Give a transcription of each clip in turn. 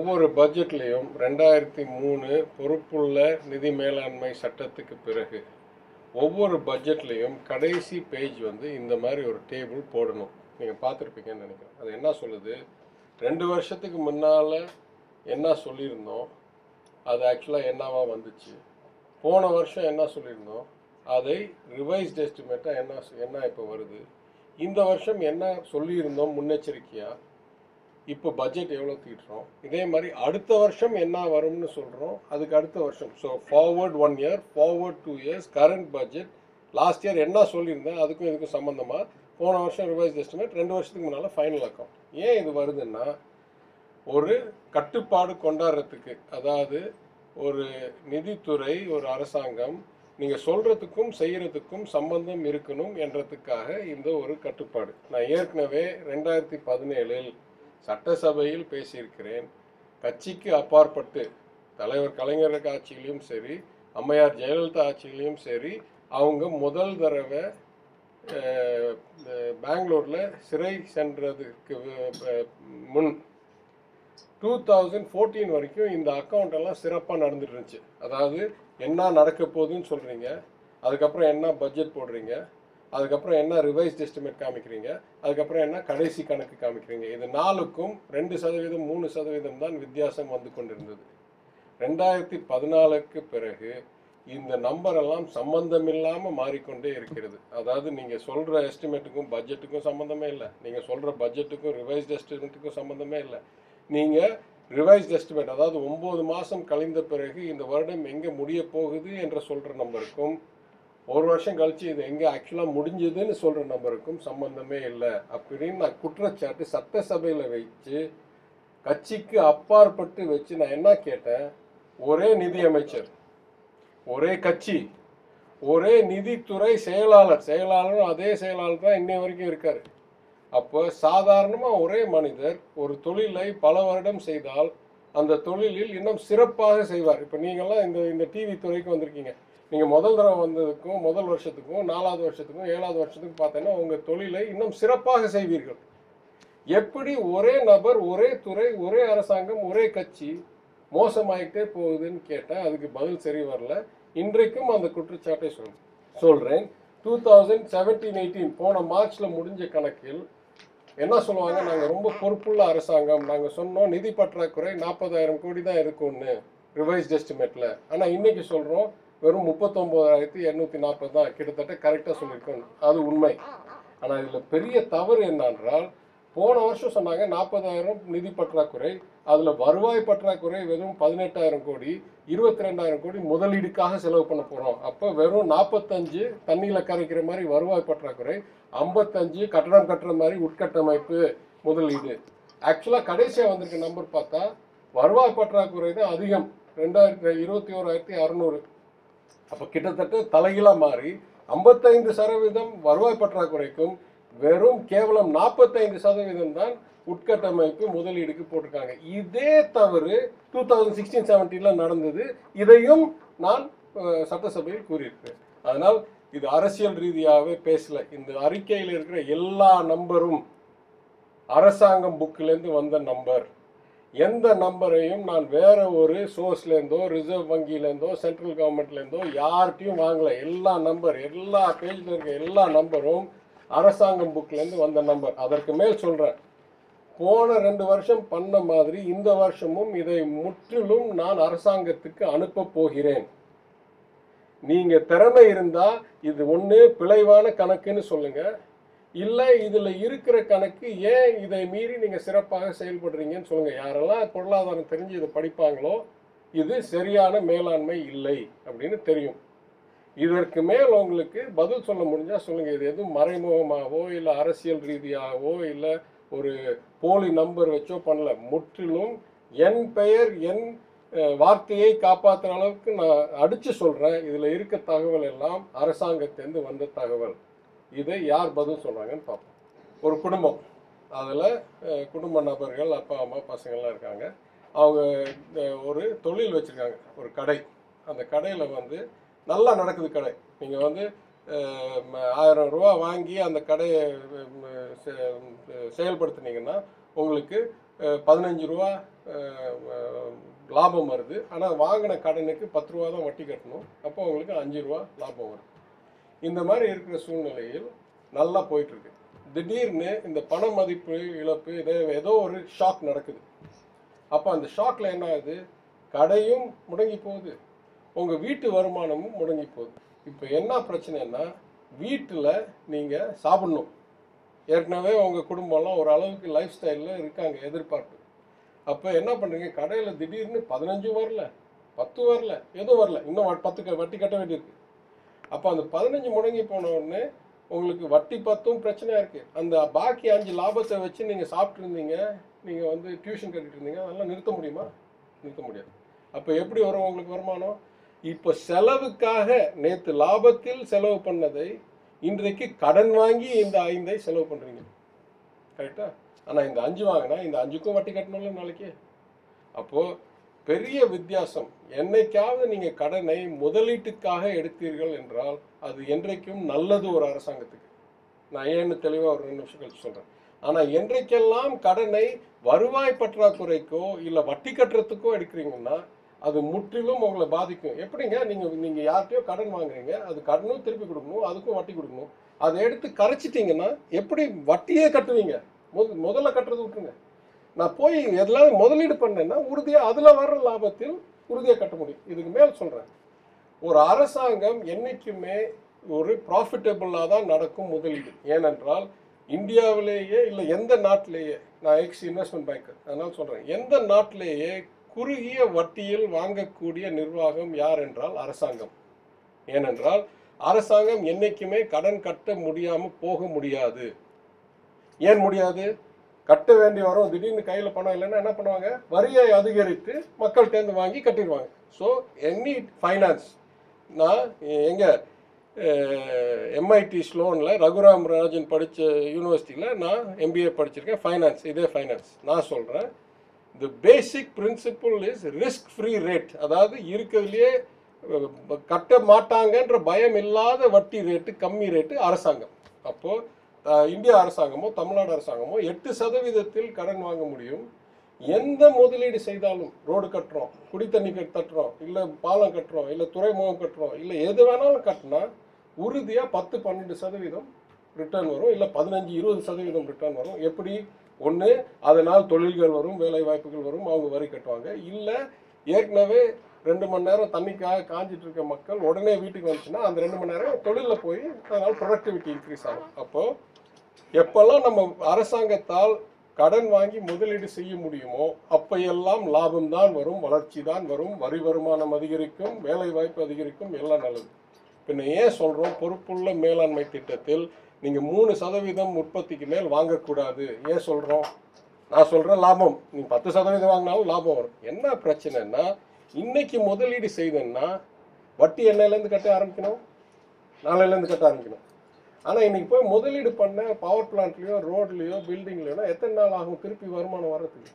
ஒவ்வொரு பட்ஜெட்லேயும் ரெண்டாயிரத்தி மூணு பொறுப்புள்ள நிதி மேலாண்மை சட்டத்துக்கு பிறகு ஒவ்வொரு பட்ஜெட்லேயும் கடைசி பேஜ் வந்து இந்த மாதிரி ஒரு டேபிள் போடணும் நீங்கள் பார்த்துருப்பீங்கன்னு நினைக்கிறேன் அது என்ன சொல்லுது ரெண்டு வருஷத்துக்கு முன்னால் என்ன சொல்லியிருந்தோம் அது ஆக்சுவலாக என்னவா வந்துச்சு போன வருஷம் என்ன சொல்லியிருந்தோம் அதை ரிவைஸ்ட் எஸ்டிமேட்டாக என்ன என்ன இப்போ வருது இந்த வருஷம் என்ன சொல்லியிருந்தோம் முன்னெச்சரிக்கையாக இப்போ பட்ஜெட் எவ்வளோ தீட்டுறோம் இதே மாதிரி அடுத்த வருஷம் என்ன வரும்னு சொல்கிறோம் அதுக்கு அடுத்த வருஷம் so forward one year forward two years current budget last year என்ன சொல்லியிருந்தேன் அதுக்கும் இதுக்கும் சம்மந்தமாக போன வருஷம் ரிவைஸ் எஸ்டிமேட் ரெண்டு வருஷத்துக்கு முன்னால் ஃபைனல் அக்கௌண்ட் ஏன் இது வருதுன்னா ஒரு கட்டுப்பாடு கொண்டாடுறதுக்கு அதாவது ஒரு நிதித்துறை ஒரு அரசாங்கம் நீங்கள் சொல்கிறதுக்கும் செய்கிறதுக்கும் சம்பந்தம் இருக்கணும் என்றதுக்காக இந்த ஒரு கட்டுப்பாடு நான் ஏற்கனவே ரெண்டாயிரத்தி பதினேழில் சட்டசபையில் பேசியிருக்கிறேன் கட்சிக்கு அப்பாற்பட்டு தலைவர் கலைஞர் ஆட்சியிலையும் சரி அம்மையார் ஜெயலலிதா ஆட்சியிலையும் சரி அவங்க முதல் தடவை அஹ், அஹ், பெங்களூர்ல சிறை சென்றதுக்கு அஹ், முன் டூ தௌசண்ட் ஃபோர்டீன் வரைக்கும் இந்த அக்கௌண்ட் எல்லாம் சிறப்பாக நடந்துட்டு இருந்துச்சு அதாவது என்ன நடக்க போகுதுன்னு சொல்கிறீங்க அதுக்கப்புறம் என்ன பட்ஜெட் போடுறீங்க அதுக்கப்புறம் என்ன ரிவைஸ்ட் எஸ்டிமேட் காமிக்கிறீங்க அதுக்கப்புறம் என்ன கடைசி கணக்கு காமிக்கிறீங்க இது நாலுக்கும் ரெண்டு சதவீதம் மூணு சதவீதம் தான் வித்தியாசம் வந்து கொண்டிருந்தது ரெண்டாயிரத்தி பதினாலுக்கு பிறகு இந்த நம்பர் எல்லாம் சம்பந்தம் இல்லாமல் மாறிக்கொண்டே இருக்கிறது அதாவது நீங்கள் சொல்கிற எஸ்டிமேட்டுக்கும் பட்ஜெட்டுக்கும் சம்மந்தமே இல்லை நீங்கள் சொல்கிற பட்ஜெட்டுக்கும் ரிவைஸ்ட் எஸ்டிமேட்டுக்கும் சம்மந்தமே இல்லை நீங்கள் ரிவைஸ்ட் எஸ்டிமேட் அதாவது ஒம்பது மாதம் கழிந்த பிறகு இந்த வருடம் எங்கே முடிய போகுது என்று சொல்கிற நம்பருக்கும் ஒரு வருஷம் கழிச்சு இது எங்கே ஆக்சுவலாக முடிஞ்சதுன்னு சொல்கிற நம்பருக்கும் சம்பந்தமே இல்லை அப்படின்னு நான் குற்றச்சாட்டு சட்டசபையில் வச்சு கட்சிக்கு அப்பாற்பட்டு வச்சு நான் என்ன கேட்டேன் ஒரே நிதி அமைச்சர் ஒரே கட்சி ஒரே நிதித்துறை செயலாளர் செயலாளரும் அதே செயலாளர் தான் இன்னை வரைக்கும் இருக்காரு அப்போ சாதாரணமாக ஒரே மனிதர் ஒரு தொழிலை பல வருடம் செய்தால் அந்த தொழிலில் இன்னும் சிறப்பாக செய்வார் இப்போ நீங்கள்லாம் இந்த இந்த டிவி துறைக்கு வந்திருக்கீங்க நீங்கள் முதல் தடவை வந்ததுக்கும் முதல் வருஷத்துக்கும் நாலாவது வருஷத்துக்கும் ஏழாவது வருஷத்துக்கும் பார்த்தீங்கன்னா உங்கள் தொழிலை இன்னும் சிறப்பாக செய்வீர்கள் எப்படி ஒரே நபர் ஒரே துறை ஒரே அரசாங்கம் ஒரே கட்சி மோசமாயிட்டே போகுதுன்னு கேட்டேன் அதுக்கு பதில் சரி வரல இன்றைக்கும் அந்த குற்றச்சாட்டை சொல் சொல்கிறேன் டூ தௌசண்ட் செவன்டீன் எயிட்டீன் போன மார்ச்சில் முடிஞ்ச கணக்கில் என்ன சொல்லுவாங்க நாங்கள் ரொம்ப பொறுப்புள்ள அரசாங்கம் நாங்கள் சொன்னோம் நிதி பற்றாக்குறை நாற்பதாயிரம் கோடி தான் இருக்கும்னு ரிவைஸ்ட் எஸ்டிமேட்டில் ஆனால் இன்னைக்கு சொல்கிறோம் வெறும் முப்பத்தொம்போதாயிரத்தி எண்ணூற்றி நாற்பது தான் கிட்டத்தட்ட கரெக்டாக சொல்லியிருக்கோம் அது உண்மை ஆனால் இதில் பெரிய தவறு என்னன்றால் போன வருஷம் சொன்னாங்க நாற்பதாயிரம் நிதி பற்றாக்குறை அதில் வருவாய் பற்றாக்குறை வெறும் பதினெட்டாயிரம் கோடி இருபத்தி ரெண்டாயிரம் கோடி முதலீடுக்காக செலவு பண்ண போகிறோம் அப்போ வெறும் நாற்பத்தஞ்சு தண்ணியில் கரைக்கிற மாதிரி வருவாய் பற்றாக்குறை ஐம்பத்தஞ்சு கட்டடம் கட்டுற மாதிரி உட்கட்டமைப்பு முதலீடு ஆக்சுவலாக கடைசியாக வந்திருக்க நம்பர் பார்த்தா வருவாய் பற்றாக்குறை தான் அதிகம் ரெண்டாயிரத்தி இருபத்தி ஓராயிரத்தி அறநூறு அப்போ கிட்டத்தட்ட தலைகீழாக மாறி ஐம்பத்தைந்து சதவீதம் வருவாய் பற்றாக்குறைக்கும் வெறும் கேவலம் நாற்பத்தைந்து சதவீதம் தான் உட்கட்டமைப்பு முதலீடுக்கு போட்டிருக்காங்க இதே தவறு டூ தௌசண்ட் சிக்ஸ்டீன் செவன்டீனில் நடந்தது இதையும் நான் அஹ், சட்டசபையில் கூறியிருக்கிறேன் அதனால் இது அரசியல் ரீதியாகவே பேசல இந்த அறிக்கையில் இருக்கிற எல்லா நம்பரும் அரசாங்கம் புக்கிலேருந்து வந்த நம்பர் எந்த நம்பரையும் நான் வேற ஒரு சோர்ஸ்லேருந்தோ ரிசர்வ் வங்கியிலேருந்தோ சென்ட்ரல் கவர்மெண்ட்லேருந்தோ யார்கிட்டையும் வாங்கல எல்லா நம்பர் எல்லா பேஜில் இருக்க எல்லா நம்பரும் அரசாங்கம் புக்லேருந்து வந்த நம்பர் அதற்கு மேல் சொல்கிறேன் போன ரெண்டு வருஷம் பண்ண மாதிரி இந்த வருஷமும் இதை முற்றிலும் நான் அரசாங்கத்துக்கு அனுப்ப போகிறேன் நீங்க திறமை இருந்தா இது ஒண்ணு பிழைவான கணக்குன்னு சொல்லுங்க இல்ல இதுல இருக்கிற கணக்கு ஏன் இதை மீறி நீங்க சிறப்பாக செயல்படுறீங்கன்னு சொல்லுங்க யாரெல்லாம் பொருளாதாரம் தெரிஞ்சு இதை படிப்பாங்களோ இது சரியான மேலாண்மை இல்லை அப்படின்னு தெரியும் இதற்கு மேல் உங்களுக்கு பதில் சொல்ல முடிஞ்சா சொல்லுங்க இது எதுவும் மறைமுகமாகவோ இல்லை அரசியல் ரீதியாகவோ இல்லை ஒரு போலி நம்பர் வச்சோ பண்ணல முற்றிலும் என் பெயர் என் அஹ், வார்த்தையை காப்பாற்றுற அளவுக்கு நான் அடிச்சு சொல்றேன் இதுல இருக்க தகவல் எல்லாம் அரசாங்கத்திலேருந்து வந்த தகவல் இதை யார் பதில் சொல்றாங்கன்னு பார்ப்போம் ஒரு குடும்பம் அதில் குடும்ப நபர்கள் அப்பா அம்மா பசங்கள்லாம் இருக்காங்க அவங்க அஹ், ஒரு தொழில் வச்சுருக்காங்க ஒரு கடை அந்த கடையில் வந்து நல்லா நடக்குது கடை நீங்கள் வந்து அஹ், ம- ஆயிரம் ரூபா வாங்கி அந்த கடையை ம், செ- செயல்படுத்துனீங்கன்னா உங்களுக்கு அஹ், பதினஞ்சு ரூபா அஹ், அஹ், லாபம் வருது ஆனால் வாங்கின கடனுக்கு பத்து ரூபா தான் வட்டி கட்டணும் அப்போ உங்களுக்கு அஞ்சு ரூபா லாபம் வரும் இந்த மாதிரி இருக்கிற சூழ்நிலையில் நல்லா போயிட்டு இருக்கு திடீர்னு இந்த பண மதிப்பு இழப்பு இதே ஏதோ ஒரு ஷாக் நடக்குது அப்போ அந்த ஷாக்ல என்ன ஆகுது கடையும் முடங்கி போகுது உங்கள் வீட்டு வருமானமும் முடங்கி போகுது இப்போ என்ன பிரச்சனைன்னா வீட்டில் நீங்கள் சாப்பிடணும் ஏற்கனவே உங்கள் குடும்பம்லாம் ஒரு அளவுக்கு லைஃப் ஸ்டைலில் இருக்காங்க எதிர்பார்ப்பு அப்போ என்ன பண்ணுறீங்க கடையில் திடீர்னு பதினஞ்சும் வரல பத்து வரல எதுவும் வரல இன்னும் வ- பத்து க- வட்டி கட்ட வேண்டியிருக்கு அப்போ அந்த பதினஞ்சு முடங்கி போன உடனே உங்களுக்கு வட்டி பத்தும் பிரச்சனையாக இருக்குது அந்த பாக்கி அஞ்சு லாபத்தை வச்சு நீங்கள் சாப்பிட்ருந்தீங்க நீங்கள் வந்து டியூஷன் கட்டிட்டு இருந்தீங்க அதெல்லாம் நிறுத்த முடியுமா நிறுத்த முடியாது அப்போ எப்படி வரும் உங்களுக்கு வருமானம் இப்போ செலவுக்காக நேற்று லாபத்தில் செலவு பண்ணதை இன்றைக்கு கடன் வாங்கி இந்த ஐந்தை செலவு பண்ணுறீங்க கரெக்டா ஆனால் இந்த அஞ்சு வாங்கினா இந்த அஞ்சுக்கும் வட்டி கட்டணும்ல நாளைக்கு அப்போது பெரிய வித்தியாசம் என்னைக்காவது நீங்கள் கடனை முதலீட்டுக்காக எடுத்தீர்கள் என்றால் அது என்றைக்கும் நல்லது ஒரு அரசாங்கத்துக்கு நான் ஏன்னு தெளிவாக ஒரு ரெண்டு நிமிஷம் கழிச்சு சொல்கிறேன் ஆனால் என்றைக்கெல்லாம் கடனை வருவாய் பற்றாக்குறைக்கோ இல்லை வட்டி கட்டுறதுக்கோ எடுக்கிறீங்கன்னா அது முற்றிலும் உங்களை பாதிக்கும் எப்படிங்க நீங்கள் நீங்கள் யார்கிட்டயோ கடன் வாங்குறீங்க அது கடனும் திருப்பி கொடுக்கணும் அதுக்கும் வட்டி கொடுக்கணும் அதை எடுத்து கரைச்சிட்டிங்கன்னா எப்படி வட்டியே கட்டுவீங்க முத முதல்ல கட்டுறது விட்டுருங்க நான் போய் எல்லாம் முதலீடு பண்ணேன்னா உறுதியாக அதில் வர்ற லாபத்தில் உறுதியாக கட்ட முடியும் இதுக்கு மேல் சொல்கிறேன் ஒரு அரசாங்கம் என்னைக்குமே ஒரு ப்ராஃபிட்டபுளாக தான் நடக்கும் முதலீடு ஏனென்றால் இந்தியாவிலேயே இல்லை எந்த நாட்டிலேயே நான் எக்ஸ் இன்வெஸ்ட்மெண்ட் பேங்க் அதனால் சொல்கிறேன் எந்த நாட்டிலேயே குறுகிய வட்டியில் வாங்கக்கூடிய நிர்வாகம் யார் என்றால் அரசாங்கம் ஏனென்றால் அரசாங்கம் என்னைக்குமே கடன் கட்ட முடியாமல் போக முடியாது ஏன் முடியாது கட்ட வேண்டி வரும் திடீர்னு கையில் பணம் இல்லைன்னா என்ன பண்ணுவாங்க வரியை அதிகரித்து மக்கள்கிட்டேருந்து வாங்கி கட்டிடுவாங்க ஸோ எனி ஃபைனான்ஸ் நான் எங்கே எம்ஐடி ஸ்லோனில் ரகுராம் ராஜன் படித்த யூனிவர்சிட்டியில் நான் எம்பிஏ படிச்சிருக்கேன் ஃபைனான்ஸ் இதே ஃபைனான்ஸ் நான் சொல்கிறேன் the basic principle is risk free rate அதாவது இருக்கிறதுலையே அஹ், கட்ட மாட்டாங்கன்ற பயம் இல்லாத வட்டி ரேட்டு கம்மி ரேட்டு அரசாங்கம் அப்போது இந்திய அரசாங்கமோ தமிழ்நாடு அரசாங்கமோ எட்டு சதவீதத்தில் கடன் வாங்க முடியும் எந்த முதலீடு செய்தாலும் ரோடு கட்டுறோம் குடி தண்ணி கட் தட்டுறோம் இல்லை பாலம் கட்டுறோம் இல்லை துறைமுகம் கட்டுறோம் இல்லை எது வேணாலும் கட்டினா உறுதியாக பத்து பன்னெண்டு சதவீதம் ரிட்டர்ன் வரும் இல்லை பதினஞ்சு இருபது சதவீதம் ரிட்டர்ன் வரும் எப்படி ஒன்று அதனால் தொழில்கள் வரும் வேலை வாய்ப்புகள் வரும் அவங்க வரி கட்டுவாங்க இல்லை ஏற்கனவே ரெண்டு மணி நேரம் தண்ணிக்காக காஞ்சிட்டு இருக்க மக்கள் உடனே வீட்டுக்கு வந்துச்சுன்னா அந்த ரெண்டு மணி நேரம் தொழிலில் போய் அதனால் ப்ரொடக்டிவிட்டி இன்க்ரீஸ் ஆகும் அப்போது எப்பெல்லாம் நம்ம அரசாங்கத்தால் கடன் வாங்கி முதலீடு செய்ய முடியுமோ அப்பையெல்லாம் லாபம் தான் வரும் வளர்ச்சி தான் வரும் வரி வருமானம் அதிகரிக்கும் வேலை வாய்ப்பு அதிகரிக்கும் எல்லாம் நல்லது பின்ன ஏன் சொல்கிறோம் பொறுப்புள்ள மேலாண்மை திட்டத்தில் நீங்கள் மூணு சதவீதம் உற்பத்திக்கு மேல் வாங்கக்கூடாது ஏன் சொல்கிறோம் நான் சொல்கிறேன் லாபம் நீ பத்து சதவீதம் வாங்கினாலும் லாபம் வரும் என்ன பிரச்சனைன்னா இன்னைக்கு முதலீடு செய்தேன்னா வட்டி என்னையிலேருந்து கட்ட ஆரம்பிக்கணும் நாளையிலேருந்து கட்ட ஆரம்பிக்கணும் ஆனால் இன்னைக்கு போய் முதலீடு பண்ண பவர் பிளான்ட்லேயோ ரோட்லேயோ பில்டிங்லையோ எத்தனை நாள் ஆகும் திருப்பி வருமானம் வர்றதுக்கு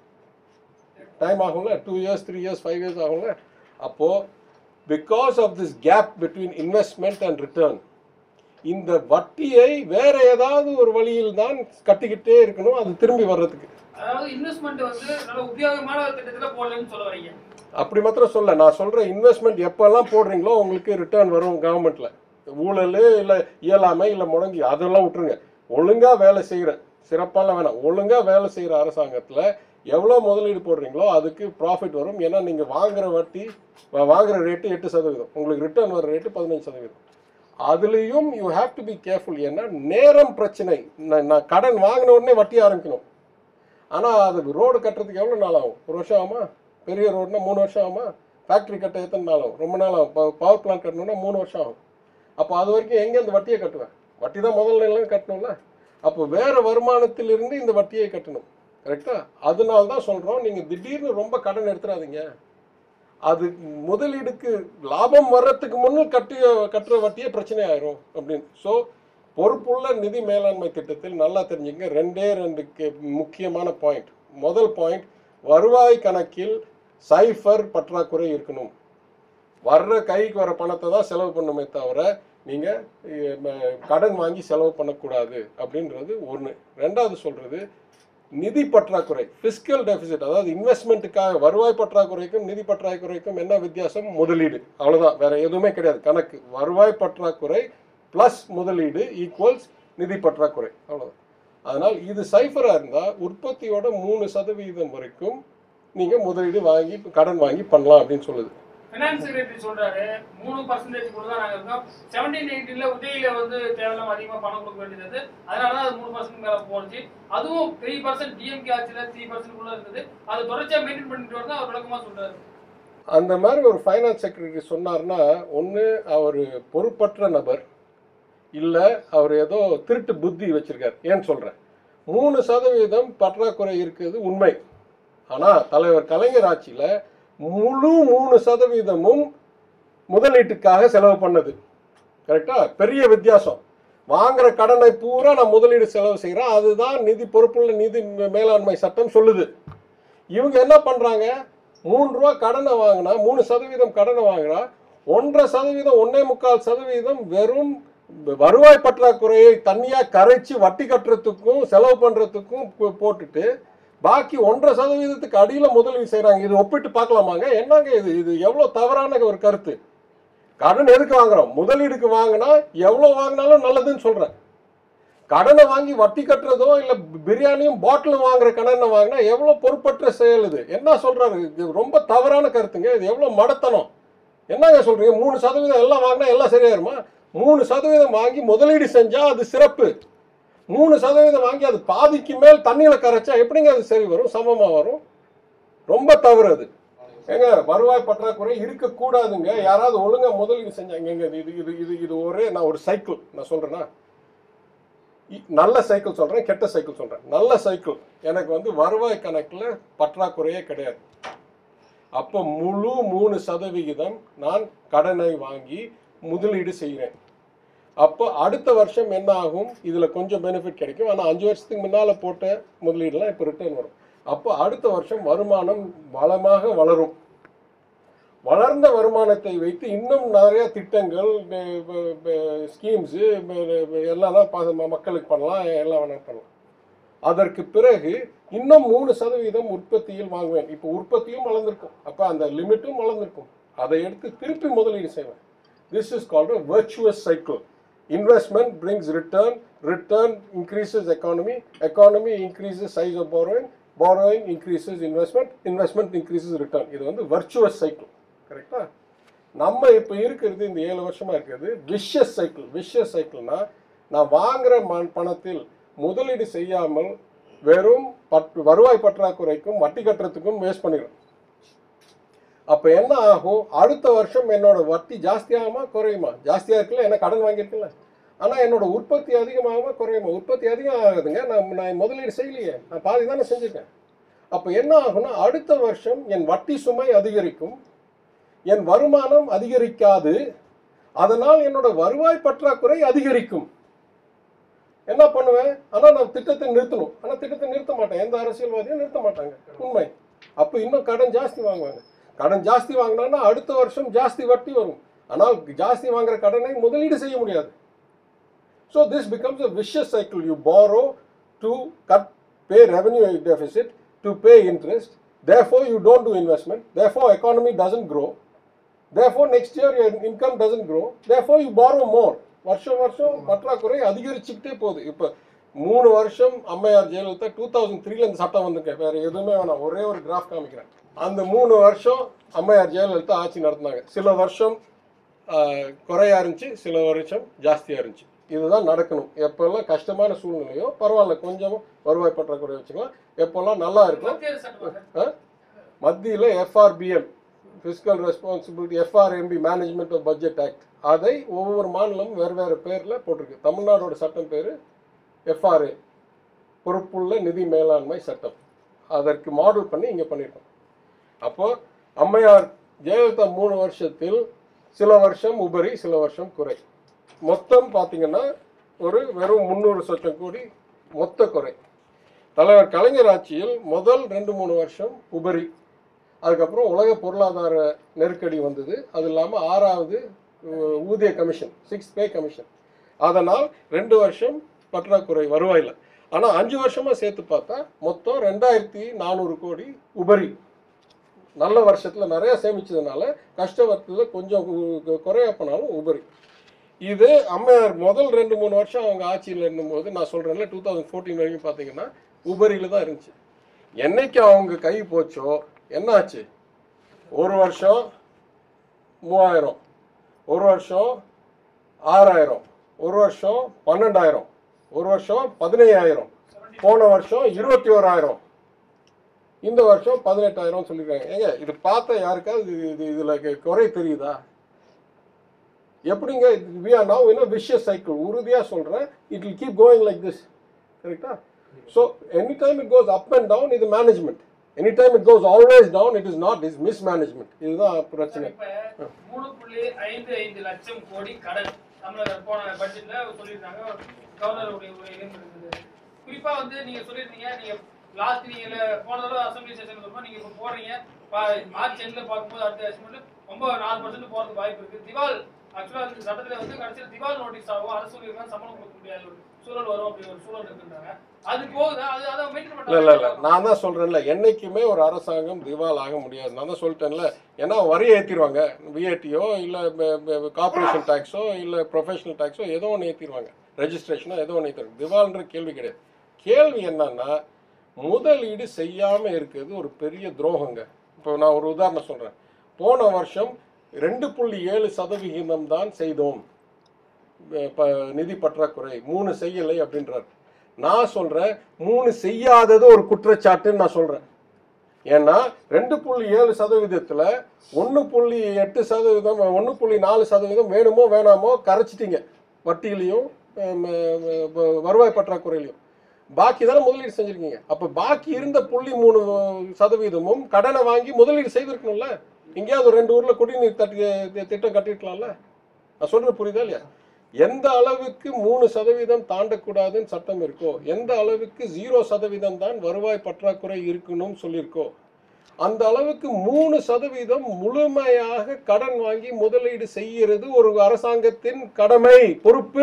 டைம் ஆகும்ல two years three years five years ஆகும்ல அப்போது because of this gap between investment and return இந்த வட்டியை வேற ஏதாவது ஒரு வழியில் தான் கட்டிக்கிட்டே இருக்கணும் அது திரும்பி வர்றதுக்கு அதாவது இன்வெஸ்ட்மெண்ட் வந்து நல்ல உபயோகமான ஒரு திட்டத்துல போடலன்னு சொல்ல வரீங்க அப்படி மாத்திரம் சொல்ல நான் சொல்கிறேன் இன்வெஸ்ட்மெண்ட் எப்போல்லாம் போடுறீங்களோ உங்களுக்கு ரிட்டர்ன் வரும் கவர்மெண்ட்டில் ஊழல் இல்லை இயலாமை இல்லை முடங்கி அதெல்லாம் விட்டுருங்க ஒழுங்காக வேலை செய்கிற சிறப்பாலாம் வேணாம் ஒழுங்காக வேலை செய்கிற அரசாங்கத்தில் எவ்வளோ முதலீடு போடுறீங்களோ அதுக்கு ப்ராஃபிட் வரும் ஏன்னா நீங்கள் வாங்குற வட்டி வா- வாங்குற ரேட்டு எட்டு சதவீதம் உங்களுக்கு ரிட்டர்ன் வர ரேட்டு பதினஞ்சு சதவீதம் அதுலேயும் you have to be careful ஏன்னா நேரம் பிரச்சனை நான் நான் கடன் வாங்கின உடனே வட்டி ஆரம்பிக்கணும் ஆனால் அது ரோடு கட்டுறதுக்கு எவ்வளோ நாள் ஆகும் ஒரு வருஷம் ஆகுமா பெரிய ரோடுனா மூணு வருஷம் ஆகுமா ஃபேக்ட்ரி கட்ட எத்தனை நாள் ஆகும் ரொம்ப நாள் ஆகும் பவர் பிளான்ட் கட்டணும்னா மூணு வருஷம் ஆகும் அப்போ அது வரைக்கும் எங்கே இந்த வட்டியை கட்டுவேன் வட்டி தான் முதல் நிலையில் கட்டணும்ல அப்போ வேறு வருமானத்திலிருந்து இந்த வட்டியை கட்டணும் கரெக்டா அதனால தான் சொல்கிறோம் நீங்கள் திடீர்னு ரொம்ப கடன் எடுத்துடாதீங்க அது முதலீடுக்கு லாபம் வர்றதுக்கு முன்னு கட்டி கட்டுற வட்டியே பிரச்சனை ஆயிரும் அப்படின்னு ஸோ பொறுப்புள்ள நிதி மேலாண்மை திட்டத்தில் நல்லா தெரிஞ்சுங்க ரெண்டே ரெண்டு கே- முக்கியமான பாயிண்ட் முதல் பாயிண்ட் வருவாய் கணக்கில் சைஃபர் பற்றாக்குறை இருக்கணும் வர்ற கைக்கு வர பணத்தை தான் செலவு பண்ணுமே தவிர நீங்கள் கடன் வாங்கி செலவு பண்ணக்கூடாது அப்படின்றது ஒன்று ரெண்டாவது சொல்கிறது நிதி பற்றாக்குறை ஃபிஸ்கல் டெபிசிட் அதாவது இன்வெஸ்ட்மெண்ட்டுக்காக வருவாய் பற்றாக்குறைக்கும் நிதி பற்றாக்குறைக்கும் என்ன வித்தியாசம் முதலீடு அவ்வளவுதான் வேற எதுவுமே கிடையாது கணக்கு வருவாய் பற்றாக்குறை ப்ளஸ் முதலீடு ஈக்குவல்ஸ் நிதி பற்றாக்குறை அவ்வளவுதான் அதனால் இது சைஃபரா இருந்தா உற்பத்தியோட மூணு சதவீதம் வரைக்கும் நீங்க முதலீடு வாங்கி கடன் வாங்கி பண்ணலாம் அப்படின்னு சொல்லுது ஃபினான்ஸ் செக்ரட்டரி சொல்றாரு மூணு பர்சன்டேஜ் கூட தான் நாங்க இருக்கோம் செவன்டீன் எயிட்டீன்ல உதவியில வந்து தேவையில்லாம அதிகமா பணம் கொடுக்க வேண்டியது அதனால தான் அது மூணு பர்சன்ட் மேல போனுச்சு அதுவும் த்ரீ பர்சன்ட் டிஎம்கே ஆட்சியில த்ரீ பர்சன்ட் குள்ள இருந்தது அது தொடர்ச்சியா மெயின்டைன் பண்ணிட்டு வரதான் அவர் விளக்கமா சொல்றாரு அந்த மாதிரி ஒரு ஃபைனான்ஸ் செக்ரட்டரி சொன்னார்னா ஒன்று அவர் பொறுப்பற்ற நபர் இல்லை அவர் ஏதோ திருட்டு புத்தி வச்சிருக்கார் ஏன்னு சொல்கிறேன் மூணு சதவீதம் பற்றாக்குறை இருக்குது உண்மை ஆனால் தலைவர் கலைஞர் ஆட்சியில் முழு மூணு சதவீதமும் முதலீட்டுக்காக செலவு பண்ணது கரெக்டா பெரிய வித்தியாசம் வாங்குற கடனை பூரா நான் முதலீடு செலவு செய்கிறேன் அதுதான் நிதி பொறுப்புள்ள நிதி மேலாண்மை சட்டம் சொல்லுது இவங்க என்ன பண்ணுறாங்க மூணு ரூபா கடனை வாங்கினா மூணு சதவீதம் கடனை வாங்கினா ஒன்றரை சதவீதம் ஒன்னே முக்கால் சதவீதம் வெறும் வருவாய் பற்றாக்குறையை தனியாக கரைச்சி வட்டி கட்டுறதுக்கும் செலவு பண்ணுறதுக்கும் போ- போட்டுட்டு பாக்கி ஒன்றரை சதவீதத்துக்கு அடியில் முதலீடு செய்கிறாங்க இது ஒப்பிட்டு பார்க்கலாமாங்க என்னங்க இது இது எவ்வளோ தவறான ஒரு கருத்து கடன் எதுக்கு வாங்குறோம் முதலீடுக்கு வாங்கினா எவ்வளோ வாங்கினாலும் நல்லதுன்னு சொல்கிறேன் கடனை வாங்கி வட்டி கட்டுறதோ இல்லை பிரியாணியும் பாட்டிலும் வாங்குற கடனை வாங்கினா எவ்வளோ பொறுப்பற்ற செயல் இது என்ன சொல்றாரு இது ரொம்ப தவறான கருத்துங்க இது எவ்வளோ மடத்தனம் என்னங்க சொல்றீங்க மூணு சதவீதம் எல்லாம் வாங்கினா எல்லாம் சரியாயிருமா மூணு சதவீதம் வாங்கி முதலீடு செஞ்சா அது சிறப்பு மூணு சதவீதம் வாங்கி அது பாதிக்கு மேல் தண்ணியில கரைச்சா எப்படிங்க அது சரி வரும் சமமா வரும் ரொம்ப தவறு அது ஏங்க வருவாய் பற்றாக்குறை இருக்கக்கூடாதுங்க யாராவது ஒழுங்கா முதலீடு செஞ்சாங்க எங்க இது இது இது இது ஒரே நான் ஒரு சைக்கிள் நான் சொல்றேன்னா இ- நல்ல சைக்கிள் சொல்றேன் கெட்ட சைக்கிள் சொல்றேன் நல்ல சைக்கிள் எனக்கு வந்து வருவாய் கணக்குல பற்றாக்குறையே கிடையாது அப்போ முழு மூணு சதவிகிதம் நான் கடனை வாங்கி முதலீடு செய்கிறேன் அப்போ அடுத்த வருஷம் என்ன ஆகும் இதில் கொஞ்சம் பெனிஃபிட் கிடைக்கும் ஆனால் அஞ்சு வருஷத்துக்கு முன்னால் போட்ட முதலீடுலாம் இப்போ ரிட்டர்ன் வரும் அப்போ அடுத்த வருஷம் வருமானம் வளமாக வளரும் வளர்ந்த வருமானத்தை வைத்து இன்னும் நிறைய திட்டங்கள் ஸ்கீம்ஸு எல்லாம் ப- ம- மக்களுக்கு பண்ணலாம் எல்லாம் வேணா பண்ணலாம் அதற்கு பிறகு இன்னும் மூணு சதவீதம் உற்பத்தியில் வாங்குவேன் இப்போ உற்பத்தியும் வளர்ந்துருக்கும் அப்போ அந்த லிமிட்டும் வளர்ந்துருக்கும் அதை எடுத்து திருப்பி முதலீடு செய்வேன் this is called a virtuous cycle investment brings return return increases economy economy increases size of borrowing borrowing increases investment investment increases return இது வந்து virtuous cycle கரெக்டா நம்ம இப்போ இருக்கிறது இந்த ஏழு வருஷமா இருக்கிறது விஷஸ் சைக்கிள் விஷஸ் சைக்கிள்னா நான் வாங்குற ம- பணத்தில் முதலீடு செய்யாமல் வெறும் பற்று வருவாய் பற்றாக்குறைக்கும் வட்டி கட்டுறதுக்கும் வேஸ்ட் பண்ணிடுறேன் அப்போ என்ன ஆகும் அடுத்த வருஷம் என்னோட வட்டி ஜாஸ்தியாகுமா குறையுமா ஜாஸ்தியா இருக்குல்ல என்ன கடன் வாங்கியிருக்குல்ல ஆனால் என்னோட உற்பத்தி அதிகமாகுமா குறையுமா உற்பத்தி அதிகம் ஆகுதுங்க நான் நான் முதலீடு செய்யலையே நான் பாதி தானே செஞ்சுருக்கேன் அப்போ என்ன ஆகும்னா அடுத்த வருஷம் என் வட்டி சுமை அதிகரிக்கும் என் வருமானம் அதிகரிக்காது அதனால் என்னோட வருவாய் பற்றாக்குறை அதிகரிக்கும் என்ன பண்ணுவேன் ஆனால் நான் திட்டத்தை நிறுத்தணும் ஆனால் திட்டத்தை நிறுத்த மாட்டேன் எந்த அரசியல்வாதியும் நிறுத்த மாட்டாங்க உண்மை அப்போ இன்னும் கடன் ஜாஸ்தி வாங்குவாங்க கடன் ஜாஸ்தி வாங்கினா அடுத்த வருஷம் ஜாஸ்தி வட்டி வரும் ஆனால் ஜாஸ்தி வாங்குற கடனை முதலீடு செய்ய முடியாது so this becomes a vicious cycle you borrow to cut pay revenue deficit to pay interest therefore you don't do investment therefore economy doesn't grow therefore next year your income doesn't grow therefore you borrow more வருஷம் வருஷம் பற்றாக்குறை அதிகரிச்சுக்கிட்டே போகுது இப்போ மூணு வருஷம் அம்மையார் Jayalalithaa two thousand த்ரீல இந்த சட்டம் வந்திருக்கேன் வேற எதுவுமே வேணாம் ஒரே ஒரு கிராஃப் காமிக்கிறேன் அந்த மூணு வருஷம் அம்மையார் ஜெயலலிதா ஆட்சி நடத்தினாங்க சில வருஷம் ஆஹ், குறையா இருந்துச்சு சில வருஷம் ஜாஸ்தியா இருந்துச்சு இதுதான் நடக்கணும் எப்பெல்லாம் கஷ்டமான சூழ்நிலையோ பரவாயில்ல கொஞ்சம் வருவாய் பற்றாக்குறை வச்சுக்கலாம் எப்பெல்லாம் நல்லா இருக்கும் மத்திய அரசு சட்டமாக மத்தியில் FRBM fiscal responsibility FRMB management of budget act அதை ஒவ்வொரு மாநிலமும் வேறு வேறு பேரில் போட்டிருக்கு தமிழ்நாடோட சட்டம் பேர் எஃப்ஆர்ஏ பொறுப்புள்ள நிதி மேலாண்மை சட்டம் அதற்கு மாடல் பண்ணி இங்கே பண்ணியிருக்கோம் அப்போ அம்மையார் ஜெயலலிதா மூணு வருஷத்தில் சில வருஷம் உபரி சில வருஷம் குறை மொத்தம் பார்த்தீங்கன்னா ஒரு வெறும் முந்நூறு சொச்சம் கோடி மொத்த குறை தலைவர் கலைஞர் ஆட்சியில் முதல் ரெண்டு மூணு வருஷம் உபரி அதுக்கப்புறம் உலக பொருளாதார நெருக்கடி வந்தது அது இல்லாமல் ஆறாவது அஹ், ஊதிய கமிஷன் சிக்ஸ் பே கமிஷன் அதனால் ரெண்டு வருஷம் பற்றாக்குறை வருவாயில் ஆனால் அஞ்சு வருஷமாக சேர்த்து பார்த்தா மொத்தம் ரெண்டாயிரத்தி நானூறு கோடி உபரி நல்ல வருஷத்தில் நிறைய சேமிச்சதுனால கஷ்ட வருஷத்தில் கொஞ்சம் கு- கு- குறைய போனாலும் உபரி இது அம்மையார் முதல் ரெண்டு மூணு வருஷம் அவங்க ஆட்சியில் இருந்தபோது நான் சொல்கிறேன்ல டூ தௌசண்ட் ஃபோர்டீன் வரைக்கும் பார்த்தீங்கன்னா உபரியில் தான் இருந்துச்சு என்னைக்கு அவங்க கை போச்சோ என்ன ஆச்சு ஒரு வருஷம் மூவாயிரம் ஒரு வருஷம் ஆறாயிரம் ஒரு வருஷம் பன்னெண்டாயிரம் ஒரு வருஷம் பதினையாயிரம் போன வருஷம் இருபத்தி ஓராயிரம் இந்த வருஷம் பதினெட்டாயிரம் சொல்லியிருக்காங்க ஏங்க இது பார்த்தா யாருக்காவது இது இது இதில் குறை தெரியுதா எப்படிங்க we are now in vicious cycle உறுதியாக சொல்கிறேன் it will keep going like this கரெக்டா so any time it goes up and down இது management any time it goes always down it is not is mismanagement இதுதான் பிரச்சனை இப்ப மூணு புள்ளி ஐந்து ஐந்து லட்சம் கோடி கடன் தமிழக போன பட்ஜெட்ல சொல்லியிருந்தாங்க கவர்னருடைய உரையிலும் இருந்தது குறிப்பா வந்து நீங்க சொல்லியிருந்தீங்க நீங்க லாஸ்ட் நீங்க போன தடவை அசம்பிளி செஷன் சொல்லும்போது நீங்க இப்ப போடுறீங்க பா- மார்ச் எண்ட்ல பார்க்கும்போது அடுத்த எஸ்டிமேட் ரொம்ப நாலு பர்சன்ட் போறதுக்கு வாய்ப்பு இருக்கு திவால் ஆக்சுவலா இந்த சட்டத்துல வந்து கடைசியில் திவால் நோட்டீஸ் ஆகும் அரசு ஊழியர்கள் சம்பளம் கொடுக்க முடியாத ஒரு சூழல் வரும் அப்படி ஒரு சூழல் இருக்குன்றாங்க அது போகுதா அது அதை மெயின்டைன் இல்லை இல்லை இல்லை பண்ண நான் தான் சொல்கிறேன்ல என்னைக்குமே ஒரு அரசாங்கம் திவால் ஆக முடியாது நான் தான் சொல்லிட்டேன்ல ஏன்னா வரி ஏற்றிடுவாங்க விஏடியோ இல்லை கார்பரேஷன் டேக்ஸோ இல்லை ப்ரொஃபஷனல் டேக்ஸோ ஏதோ ஒன்று ஏற்றிடுவாங்க ரெஜிஸ்ட்ரேஷனோ ஏதோ ஒன்று ஏற்றிடுவாங்க திவால்ன்ற கேள்வி கிடையாது கேள்வி என்னன்னா முதலீடு செய்யாமல் இருக்கிறது ஒரு பெரிய துரோகங்க இப்போ நான் ஒரு உதாரணம் சொல்கிறேன் போன வருஷம் ரெண்டு புள்ளி ஏழு சதவிகிதம் தான் செய்தோம் அஹ் ப- நிதி பற்றாக்குறை மூணு செய்யலை அப்படின்றார் நான் சொல்றேன் மூணு செய்யாதது ஒரு குற்றச்சாட்டுன்னு நான் சொல்றேன் ஏன்னா ரெண்டு புள்ளி ஏழு சதவீதத்துல ஒன்று புள்ளி எட்டு சதவீதம் ஒன்று புள்ளி நாலு சதவீதம் வேணுமோ வேணாமோ கரைச்சிட்டீங்க வட்டியிலையும் ஹம், ஹம், வருவாய் பற்றாக்குறையிலையும் பாக்கி தானே முதலீடு செஞ்சிருக்கீங்க அப்போ பாக்கி இருந்த புள்ளி மூணு சதவீதமும் கடனை வாங்கி முதலீடு செய்திருக்கணும்ல எங்கேயாவது ஒரு ரெண்டு ஊர்ல குடிநீர் தட்டி திட்டம் கட்டிருக்கலாம்ல நான் சொல்றது புரியுதா இல்லையா எந்த அளவுக்கு மூணு சதவீதம் தாண்டக்கூடாதுன்னு சட்டம் இருக்கோ எந்த அளவுக்கு ஜீரோ சதவீதம் தான் வருவாய் பற்றாக்குறை இருக்கணும்னு சொல்லியிருக்கோ அந்த அளவுக்கு மூணு சதவீதம் முழுமையாக கடன் வாங்கி முதலீடு செய்யறது ஒரு அரசாங்கத்தின் கடமை பொறுப்பு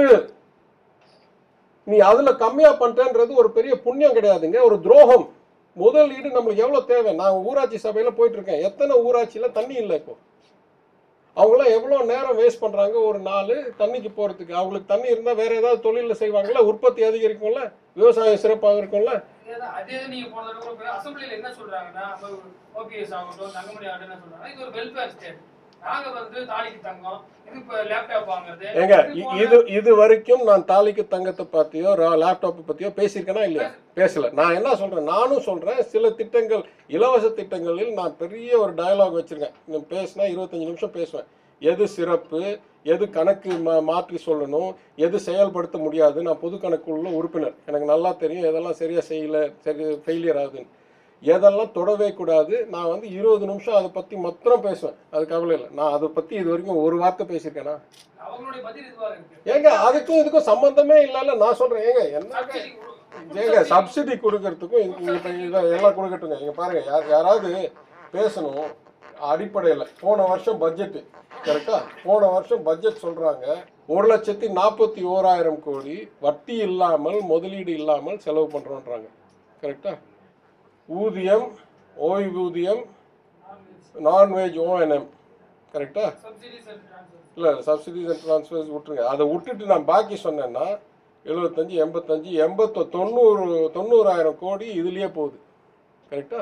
நீ அதுல கம்மியா பண்ணிட்டேன்றது ஒரு பெரிய புண்ணியம் கிடையாதுங்க ஒரு துரோகம் முதலீடு நம்மளுக்கு எவ்வளவு தேவை நான் ஊராட்சி சபையில போயிட்டு இருக்கேன் எத்தனை ஊராட்சியில தண்ணி இல்லை இப்போ அவங்களாம் எவ்வளோ நேரம் வேஸ்ட் பண்ணுறாங்க ஒரு நாள் தண்ணிக்கு போகிறதுக்கு அவங்களுக்கு தண்ணி இருந்தால் வேற ஏதாவது தொழிலில் செய்வாங்கல்ல உற்பத்தி அதிகரிக்கும்ல விவசாயம் சிறப்பாக இருக்கும்ல அதேதான். அதே நீங்க போன தடவை கூட போய் அசம்பிளில என்ன சொல்றாங்கன்னா ஓபிஎஸ் ஆகட்டும் தங்கமணி ஆகட்டும் என்ன சொல்றாங்க இது ஒரு வெல்ஃபேர் ஸ்டேட் நாங்க வந்து தாலிக்கு தங்கம் இது இப்ப லேப்டாப் வாங்குறது ஏங்க இது இ- போல- இது இது வரைக்கும் நான் தாலிக்கு தங்கத்தை பற்றியோ லேப்டாப்பை பற்றியோ பேசியிருக்கேனா இல்லையா பேசல நான் என்ன சொல்றேன் நானும் சொல்றேன் சில திட்டங்கள் இலவச திட்டங்களில் நான் பெரிய ஒரு டயலாக் வச்சிருக்கேன் நான் பேசினா இருபத்தஞ்சு நிமிஷம் பேசுவேன் எது சிறப்பு எது கணக்கு மா மாற்றி சொல்லணும் எது செயல்படுத்த முடியாது நான் பொது கணக்குள்ள உறுப்பினர் எனக்கு நல்லா தெரியும் எதெல்லாம் சரியா செய்யல சரி ஃபெயிலியர் ஆகுதுன்னு எதெல்லாம் தொடவே கூடாது நான் வந்து இருபது நிமிஷம் அதை பற்றி மாத்திரம் பேசுவேன் அது கவலை இல்லை நான் அதை பற்றி இது வரைக்கும் ஒரு வார்த்தை பேசியிருக்கேனா அவங்களுடைய பதில் இதுவா இருக்கு ஏங்க அதுக்கும் இதுக்கும் சம்பந்தமே இல்லைல்ல நான் சொல்றேன் ஏங்க என்னங்க சப்சிடி கொடு- ஏங்க சப்சிடி கொடுக்கறதுக்கும் இது- இங்க இப்ப இதை எல்லாம் கொடுக்கட்டுங்க இங்க பாருங்க யார் யாராவது பேசணும் அடிப்படையில் போன வருஷம் பட்ஜெட்டு கரெக்டா போன வருஷம் பட்ஜெட் சொல்றாங்க ஒரு லட்சத்தி நாற்பத்தி ஓராயிரம் கோடி வட்டி இல்லாமல் முதலீடு இல்லாமல் செலவு பண்றோன்றாங்க கரெக்டா ஊதியம் ஓய்வூதியம் நான்வெஜ் ஓஎன்எம் கரெக்டா சப்சிடிஸ் அண்ட் ட்ரான்ஸ்ஃபர் இல்லை சப்சிடிஸ் அண்ட் ட்ரான்ஸ்ஃபர்ஸ் விட்டுருங்க அதை விட்டுட்டு நான் பாக்கி சொன்னேன்னா எழுபத்தஞ்சு எண்பத்தஞ்சு எண்பத்தொ தொண்ணூறு தொண்ணூறாயிரம் கோடி இதுலயே போகுது கரெக்டா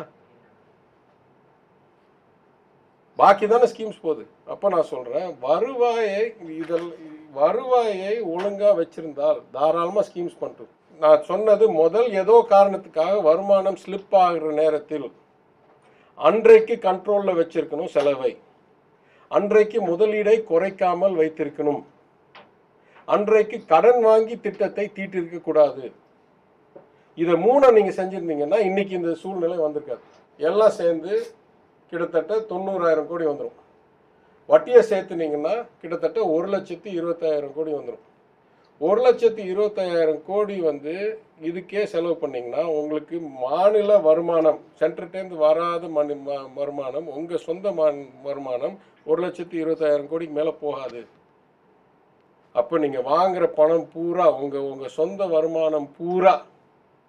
பாக்கி தானே ஸ்கீம்ஸ் போகுது அப்போ நான் சொல்கிறேன் வருவாயை இதில் வருவாயை ஒழுங்காக வச்சிருந்தால் தாராளமாக ஸ்கீம்ஸ் பண்ணிட்டு நான் சொன்னது முதல் ஏதோ காரணத்துக்காக வருமானம் ஸ்லிப் ஆகிற நேரத்தில் அன்றைக்கு கண்ட்ரோலில் வச்சிருக்கணும் செலவை அன்றைக்கு முதலீடை குறைக்காமல் வைத்திருக்கணும் அன்றைக்கு கடன் வாங்கி திட்டத்தை தீட்டிருக்க கூடாது இதை மூணை நீங்க செஞ்சிருந்தீங்கன்னா இன்னைக்கு இந்த சூழ்நிலை வந்திருக்காது எல்லாம் சேர்ந்து கிட்டத்தட்ட தொண்ணூறாயிரம் கோடி வந்துடும் வட்டியை சேர்த்துனீங்கன்னா கிட்டத்தட்ட ஒரு லட்சத்தி இருபத்தாயிரம் கோடி வந்துடும் ஒரு லட்சத்தி இருபத்தாயிரம் கோடி வந்து இதுக்கே செலவு பண்ணீங்கன்னா உங்களுக்கு மாநில வருமானம் சென்ட்ரட்டேருந்து வராத மணி ம- வருமானம் உங்கள் சொந்த மான் வருமானம் ஒரு லட்சத்தி இருபத்தாயிரம் கோடிக்கு மேலே போகாது அப்போ நீங்கள் வாங்குற பணம் பூரா உங்கள் உங்கள் சொந்த வருமானம் பூரா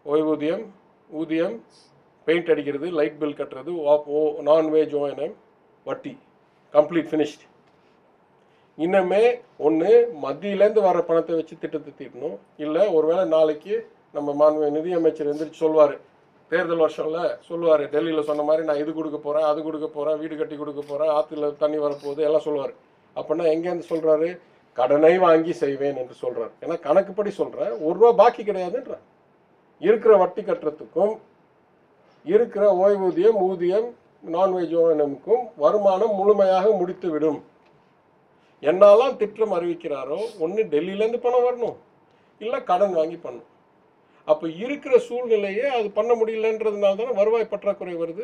ஓய்வூதியம் ஊதியம் பெயிண்ட் அடிக்கிறது லைட் பில் கட்டுறது நான்வெஜ் ஓஎன்எம் வட்டி கம்ப்ளீட் ஃபினிஷ்ட் இன்னுமே ஒன்று மத்தியிலேருந்து வர பணத்தை வச்சு திட்டத்தை தீட்டணும் இல்லை ஒருவேளை நாளைக்கு நம்ம மாண்பு நிதியமைச்சர் எந்திரிச்சு சொல்வார் தேர்தல் வருஷம்ல சொல்லுவார் டெல்லியில் சொன்ன மாதிரி நான் இது கொடுக்க போகிறேன் அது கொடுக்க போகிறேன் வீடு கட்டி கொடுக்க போகிறேன் ஆற்றுல தண்ணி வரப்போகுது எல்லாம் சொல்லுவார் அப்படின்னா எங்கேருந்து சொல்கிறாரு கடனை வாங்கி செய்வேன் என்று சொல்கிறார் ஏன்னா கணக்குப்படி சொல்கிறேன் ஒரு ரூபா பாக்கி கிடையாதுன்றார் இருக்கிற வட்டி கட்டுறதுக்கும் இருக்கிற ஓய்வூதியம் ஊதியம் நான்வெஜ் ஓஎன்எம்க்கும் வருமானம் முழுமையாக முடித்து விடும் என்னெல்லாம் திட்டம் அறிவிக்கிறாரோ ஒன்று டெல்லியிலேருந்து பணம் வரணும் இல்லை கடன் வாங்கி பண்ணணும் அப்போ இருக்கிற சூழ்நிலையே அது பண்ண முடியலன்றதுனால தானே வருவாய் பற்றாக்குறை வருது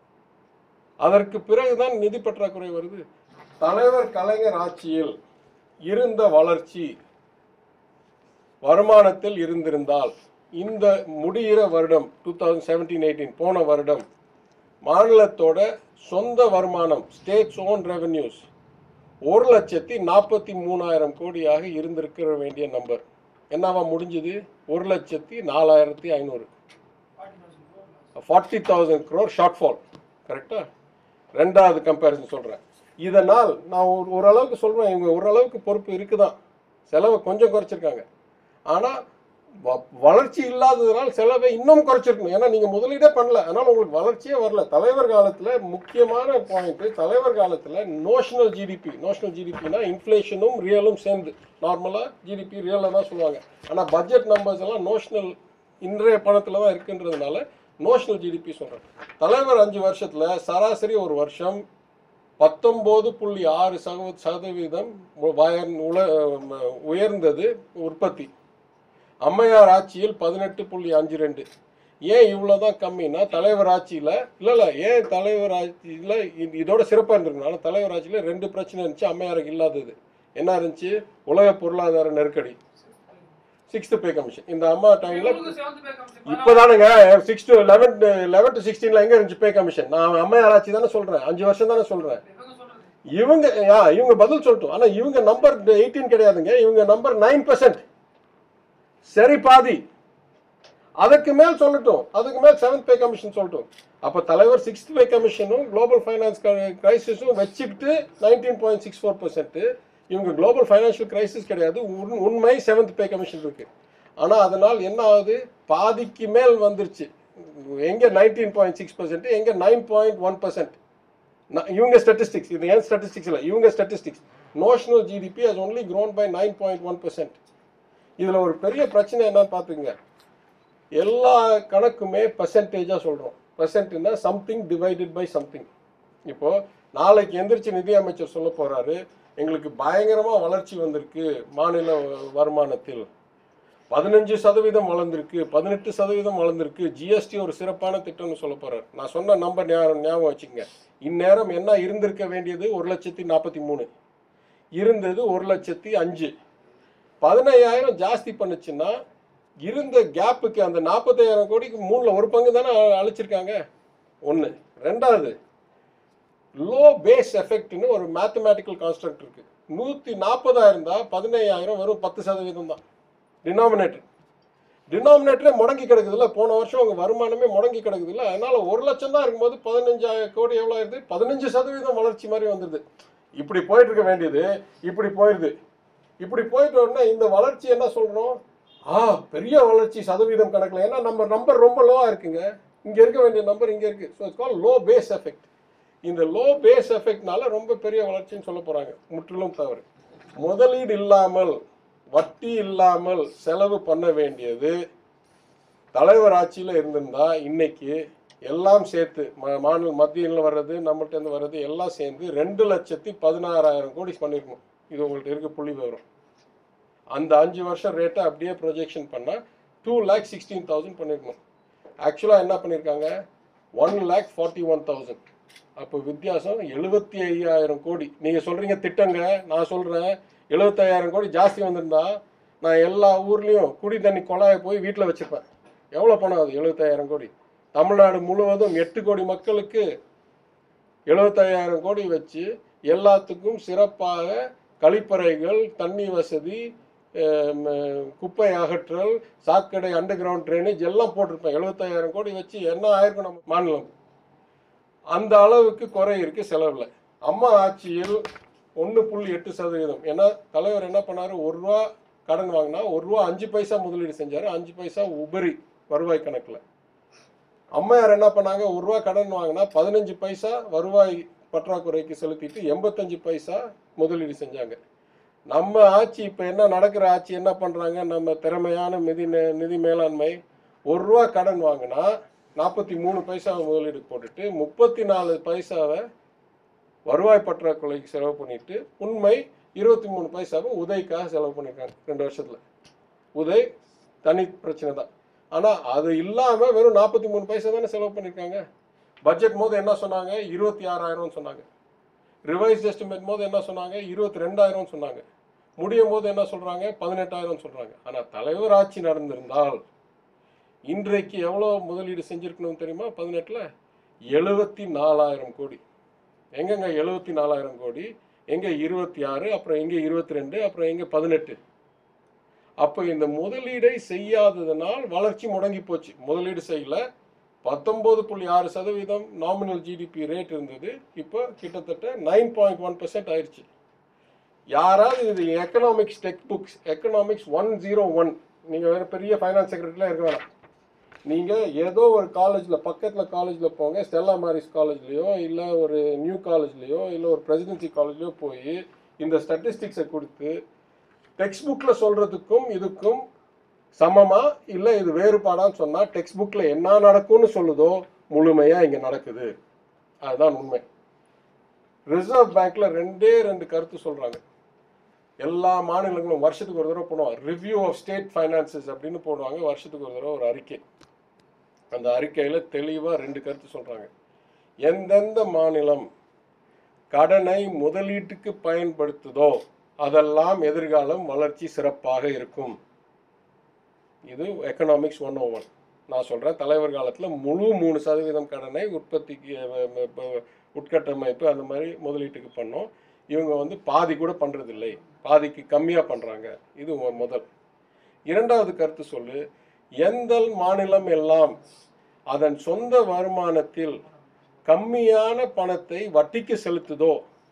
அதற்கு பிறகுதான் நிதி பற்றாக்குறை வருது தலைவர் கலைஞர் ஆட்சியில் இருந்த வளர்ச்சி வருமானத்தில் இருந்திருந்தால் இந்த முடிகிற வருடம் டூ தௌசண்ட் செவன்டீன் எயிட்டீன் போன வருடம் மாநிலத்தோட சொந்த வருமானம் ஸ்டேட்ஸ் ஓன் ரெவென்யூஸ் ஒரு லட்சத்தி நாற்பத்தி மூணாயிரம் கோடியாக இருந்திருக்க வேண்டிய நம்பர் என்னவா முடிஞ்சது ஒரு லட்சத்தி நாலாயிரத்தி ஐநூறு forty thousand crore shortfall கரெக்டா ரெண்டாவது கம்பேரிசன் சொல்கிறேன் இதனால் நான் ஒரு ஓரளவுக்கு சொல்கிறேன் இவங்க ஓரளவுக்கு பொறுப்பு இருக்குதான் செலவை கொஞ்சம் குறைச்சிருக்காங்க ஆனால் வ- வளர்ச்சி இல்லாததுனால் செலவை இன்னும் குறைச்சிருக்கணும் ஏன்னா நீங்கள் முதலீடே பண்ணல அதனால் உங்களுக்கு வளர்ச்சியே வரல தலைவர் காலத்தில் முக்கியமான பாயிண்ட்டு தலைவர் காலத்தில் நோஷனல் ஜிடிபி நோஷனல் ஜிடிபினா இன்ஃப்ளேஷனும் ரியலும் சேர்ந்து நார்மலாக ஜிடிபி ரியலாக தான் சொல்லுவாங்க ஆனால் பட்ஜெட் நம்பர்ஸ் எல்லாம் நோஷனல் இன்றைய பணத்தில் தான் இருக்குன்றதுனால நோஷனல் ஜிடிபி சொல்கிறேன் தலைவர் அஞ்சு வருஷத்தில் சராசரி ஒரு வருஷம் பத்தொம்போது புள்ளி ஆறு சதவீ சதவீதம் உ- வயர்- உல- ம- உயர்ந்தது உற்பத்தி அம்மையார் ஆட்சியில் பதினெட்டு புள்ளி அஞ்சு ரெண்டு ஏன் இவ்வளோதான் கம்மின்னா தலைவர் ஆட்சியில் இல்லை இல்லை ஏன் தலைவர் ஆட்சியில் இதோட சிறப்பாக இருந்திருக்கணும் ஆனால் தலைவர் ஆட்சியில் ரெண்டு பிரச்சனை இருந்துச்சு அம்மையாருக்கு இல்லாதது என்ன இருந்துச்சு உலக பொருளாதார நெருக்கடி சிக்ஸ்த் பே கமிஷன் இந்த அம்மா டைமில் இவங்களுக்கு seventh pay commission. இப்போதானுங்க six to eleven eleven to சிக்ஸ்டீனில் எங்கே இருந்துச்சு பே கமிஷன் நான் அம்மையார் ஆட்சி தானே சொல்கிறேன் அஞ்சு வருஷம் தானே சொல்கிறேன் இவங்க சொல்றது. இவங்க யா இவங்க பதில் சொல்லட்டும் ஆனால் இவங்க நம்பர் எயிட்டீன் கிடையாதுங்க இவங்க நம்பர் நைன் பர்சன்ட் சரி பாதி அதுக்கு மேல் சொல்லட்டும் அதுக்கு மேல் செவன்த் பே கமிஷன் சொல்லட்டும் அப்போ தலைவர் சிக்ஸ்த் பே கமிஷனும் குளோபல் ஃபைனான்ஸ் கிரைசிஸும் வச்சுக்கிட்டு நைன்டீன் பாயிண்ட் சிக்ஸ் ஃபோர் இவங்க குளோபல் ஃபைனான்ஷியல் கிரைசிஸ் கிடையாது உண்- உண்மை செவன்த் பே கமிஷன் இருக்கு ஆனால் அதனால் என்ன ஆகுது பாதிக்கு மேல் வந்துருச்சு எங்கே நைன்டீன் பாயிண்ட் சிக்ஸ் பர்சன்ட் எங்கே நைன் பாயிண்ட் ஒன் பர்சன்ட் ந- இவங்க ஸ்டாட்டிஸ்டிக்ஸ் இது ஏன் ஸ்டாட்டிஸ்டிக்ஸ் இல்லை இவங்க statistics notional GDP has only grown by nine point one percent இதில் ஒரு பெரிய பிரச்சனை என்னன்னு பார்த்துங்க எல்லா கணக்குமே பர்சன்டேஜாக சொல்கிறோம் பர்சன்ட்னா சம்திங் டிவைடட் பை சம்திங் இப்போ நாளைக்கு எந்திரிச்சு நிதி அமைச்சர் சொல்ல போறாரு எங்களுக்கு பயங்கரமாக வளர்ச்சி வந்திருக்கு மாநில வருமானத்தில் பதினஞ்சு சதவீதம் வளர்ந்திருக்கு பதினெட்டு சதவீதம் வளர்ந்திருக்கு ஜிஎஸ்டி ஒரு சிறப்பான திட்டம்னு சொல்ல போறாரு நான் சொன்ன நம்பர் ஞாபகம் ஞாபகம் வச்சுக்கங்க இந்நேரம் என்ன இருந்திருக்க வேண்டியது ஒரு லட்சத்தி நாற்பத்தி மூணு இருந்தது ஒரு லட்சத்தி அஞ்சு பதினையாயிரம் ஜாஸ்தி பண்ணுச்சுன்னா இருந்த கேப்புக்கு அந்த நாற்பத்தாயிரம் கோடிக்கு மூணில் ஒரு பங்கு தானே அழிச்சிருக்காங்க ஒன்று ரெண்டாவது லோ பேஸ் எஃபெக்ட்னு ஒரு மேத்தமேட்டிக்கல் கான்ஸ்ட்ரக்ட் இருக்கு நூற்றி நாற்பதாயிரம் தான் பதினையாயிரம் வெறும் பத்து சதவீதம் தான் டினாமினேட்டர் டினாமினேட்டரே முடங்கி கிடக்குதுல்ல போன வருஷம் உங்க வருமானமே முடங்கி கிடக்குதுல்ல அதனால ஒரு லட்சம் தான் இருக்கும்போது பதினஞ்சாயிரம் கோடி எவ்வளோ ஆயிருது பதினஞ்சு சதவீதம் வளர்ச்சி மாதிரி வந்துடுது இப்படி போயிட்டு இருக்க வேண்டியது இப்படி போயிடுது இப்படி போயிட்டு உடனே இந்த வளர்ச்சி என்ன சொல்றோம் ஆ பெரிய வளர்ச்சி சதவீதம் கணக்கில் ஏன்னா நம்ம நம்பர் ரொம்ப லோவாக இருக்குங்க இங்கே இருக்க வேண்டிய நம்பர் இங்கே இருக்கு so it's call low base effect இந்த லோ பேஸ் எஃபெக்ட்னால ரொம்ப பெரிய வளர்ச்சின்னு சொல்ல போறாங்க முற்றிலும் தவறு முதலீடு இல்லாமல் வட்டி இல்லாமல் செலவு பண்ண வேண்டியது தலைவர் ஆட்சியில் இருந்திருந்தா இன்னைக்கு எல்லாம் சேர்த்து மா- மாநில மத்தியில் வர்றது நம்மள்ட்ட இருந்து வர்றது எல்லாம் சேர்ந்து ரெண்டு லட்சத்தி பதினாறாயிரம் கோடி பண்ணிருக்கணும் இது உங்கள்ட்ட இருக்க புள்ளி விவரம் அந்த அஞ்சு வருஷம் ரேட்டை அப்படியே ப்ரொஜெக்ஷன் பண்ணால் டூ லேக் சிக்ஸ்டீன் தௌசண்ட் பண்ணிருக்கணும் ஆக்சுவலாக என்ன பண்ணியிருக்காங்க one lakh forty one thousand அப்போ வித்தியாசம் எழுபத்தி ஐயாயிரம் கோடி நீங்கள் சொல்கிறீங்க திட்டங்க நான் சொல்கிறேன் எழுபத்தையாயிரம் கோடி ஜாஸ்தி வந்திருந்தா நான் எல்லா ஊர்லேயும் குடி தண்ணி குழாயை போய் வீட்டில் வச்சுருப்பேன் எவ்வளோ பணம் அது எழுபத்தாயிரம் கோடி தமிழ்நாடு முழுவதும் எட்டு கோடி மக்களுக்கு எழுபத்தையாயிரம் கோடி வச்சு எல்லாத்துக்கும் சிறப்பாக கழிப்பறைகள் தண்ணி வசதி அஹ், ம- குப்பை அகற்றல் சாக்கடை அண்டர் கிரவுண்ட் ட்ரைனேஜ் எல்லாம் போட்டிருப்பேன் எழுபத்தாயிரம் கோடி வச்சு என்ன ஆயிருக்கும் நம்ம மாநிலம் அந்த அளவுக்கு குறை இருக்கு செலவுல அம்மா ஆட்சியில் ஒன்று புள்ளி எட்டு சதவீதம் ஏன்னா தலைவர் என்ன பண்ணாரு ஒரு ரூபா கடன் வாங்கினா ஒரு ரூபா அஞ்சு பைசா முதலீடு செஞ்சாரு அஞ்சு பைசா உபரி வருவாய் கணக்குல அம்மையார் என்ன பண்ணாங்க ஒரு ரூபா கடன் வாங்கினா பதினஞ்சு பைசா வருவாய் பற்றாக்குறைக்கு செலுத்திட்டு எண்பத்தஞ்சு பைசா முதலீடு செஞ்சாங்க நம்ம ஆட்சி இப்போ என்ன நடக்கிற ஆட்சி என்ன பண்ணுறாங்க நம்ம திறமையான நிதி நே- நிதி மேலாண்மை ஒரு ரூபா கடன் வாங்கினா நாற்பத்தி மூணு பைசா முதலீடு போட்டுட்டு முப்பத்தி நாலு பைசாவை வருவாய் பற்றாக்குறைக்கு செலவு பண்ணிட்டு உண்மை இருபத்தி மூணு பைசாவை உதய்க்காக செலவு பண்ணியிருக்காங்க ரெண்டு வருஷத்தில் உதய் தனி பிரச்சனை தான் ஆனால் அது இல்லாமல் வெறும் நாற்பத்தி மூணு பைசா தானே செலவு பண்ணியிருக்காங்க பட்ஜெட் போது என்ன சொன்னாங்க இருபத்தி ஆறாயிரம்னு சொன்னாங்க ரிவைஸ் எஸ்டிமேட் போது என்ன சொன்னாங்க இருபத்தி ரெண்டாயிரம் சொன்னாங்க முடியும் போது என்ன சொல்றாங்க பதினெட்டாயிரம் சொல்றாங்க ஆனா தலைவர் ஆட்சி நடந்திருந்தால் இன்றைக்கு எவ்வளோ முதலீடு செஞ்சிருக்கணும் தெரியுமா பதினெட்டுல எழுபத்தி நாலாயிரம் கோடி எங்கங்க எழுபத்தி நாலாயிரம் கோடி எங்க இருபத்தி ஆறு அப்புறம் எங்க இருபத்தி ரெண்டு அப்புறம் எங்க பதினெட்டு அப்போ இந்த முதலீடை செய்யாததனால் வளர்ச்சி முடங்கி போச்சு முதலீடு செய்யல பத்தொன்பது புள்ளி ஆறு சதவீதம் நாமினல் ஜிடிபி ரேட் இருந்தது இப்போ கிட்டத்தட்ட நைன் பாயிண்ட் ஒன் பர்சன்ட் ஆயிடுச்சு யாராவது இது economics textbooks economics one zero one நீங்கள் வேறு பெரிய ஃபைனான்ஸ் செக்ரட்டரிலாம் இருக்க வேணாம் நீங்கள் ஏதோ ஒரு காலேஜில் பக்கத்தில் காலேஜில் போங்க ஸ்டெல்லா மாரிஸ் காலேஜ்லேயோ இல்லை ஒரு நியூ காலேஜ்லேயோ இல்லை ஒரு பிரசிடென்சி காலேஜ்லேயோ போய் இந்த ஸ்டாட்டிஸ்டிக்ஸை கொடுத்து டெக்ஸ்ட் புக்கில் சொல்கிறதுக்கும் இதுக்கும் சமமா இல்லை இது வேறுபாடான்னு சொன்னால் டெக்ஸ்ட் புக்கில் என்ன நடக்கும்னு சொல்லுதோ முழுமையாக இங்கே நடக்குது அதுதான் உண்மை ரிசர்வ் பேங்க்ல ரெண்டே ரெண்டு கருத்து சொல்றாங்க எல்லா மாநிலங்களும் வருஷத்துக்கு ஒரு தடவை போடுவாங்க ரிவ்யூ ஆஃப் ஸ்டேட் ஃபைனான்சஸ் அப்படின்னு போடுவாங்க வருஷத்துக்கு ஒரு தடவை ஒரு அறிக்கை அந்த அறிக்கையில் தெளிவாக ரெண்டு கருத்து சொல்றாங்க எந்தெந்த மாநிலம் கடனை முதலீட்டுக்கு பயன்படுத்துதோ அதெல்லாம் எதிர்காலம் வளர்ச்சி சிறப்பாக இருக்கும் இது எக்கனாமிக்ஸ் ஒன் ஒன் நான் சொல்கிறேன் தலைவர் காலத்தில் முழு மூணு சதவீதம் கடனை உற்பத்திக்கு அஹ், அஹ், அஹ், உட்கட்டமைப்பு அந்த மாதிரி முதலீட்டுக்கு பண்ணோம் இவங்க வந்து பாதி கூட பண்ணுறதில்லை பாதிக்கு கம்மியாக பண்ணுறாங்க இது மு- முதல் இரண்டாவது கருத்து சொல்லு எந்த மாநிலம் எல்லாம் அதன் சொந்த வருமானத்தில் கம்மியான பணத்தை வட்டிக்கு செலுத்துதோ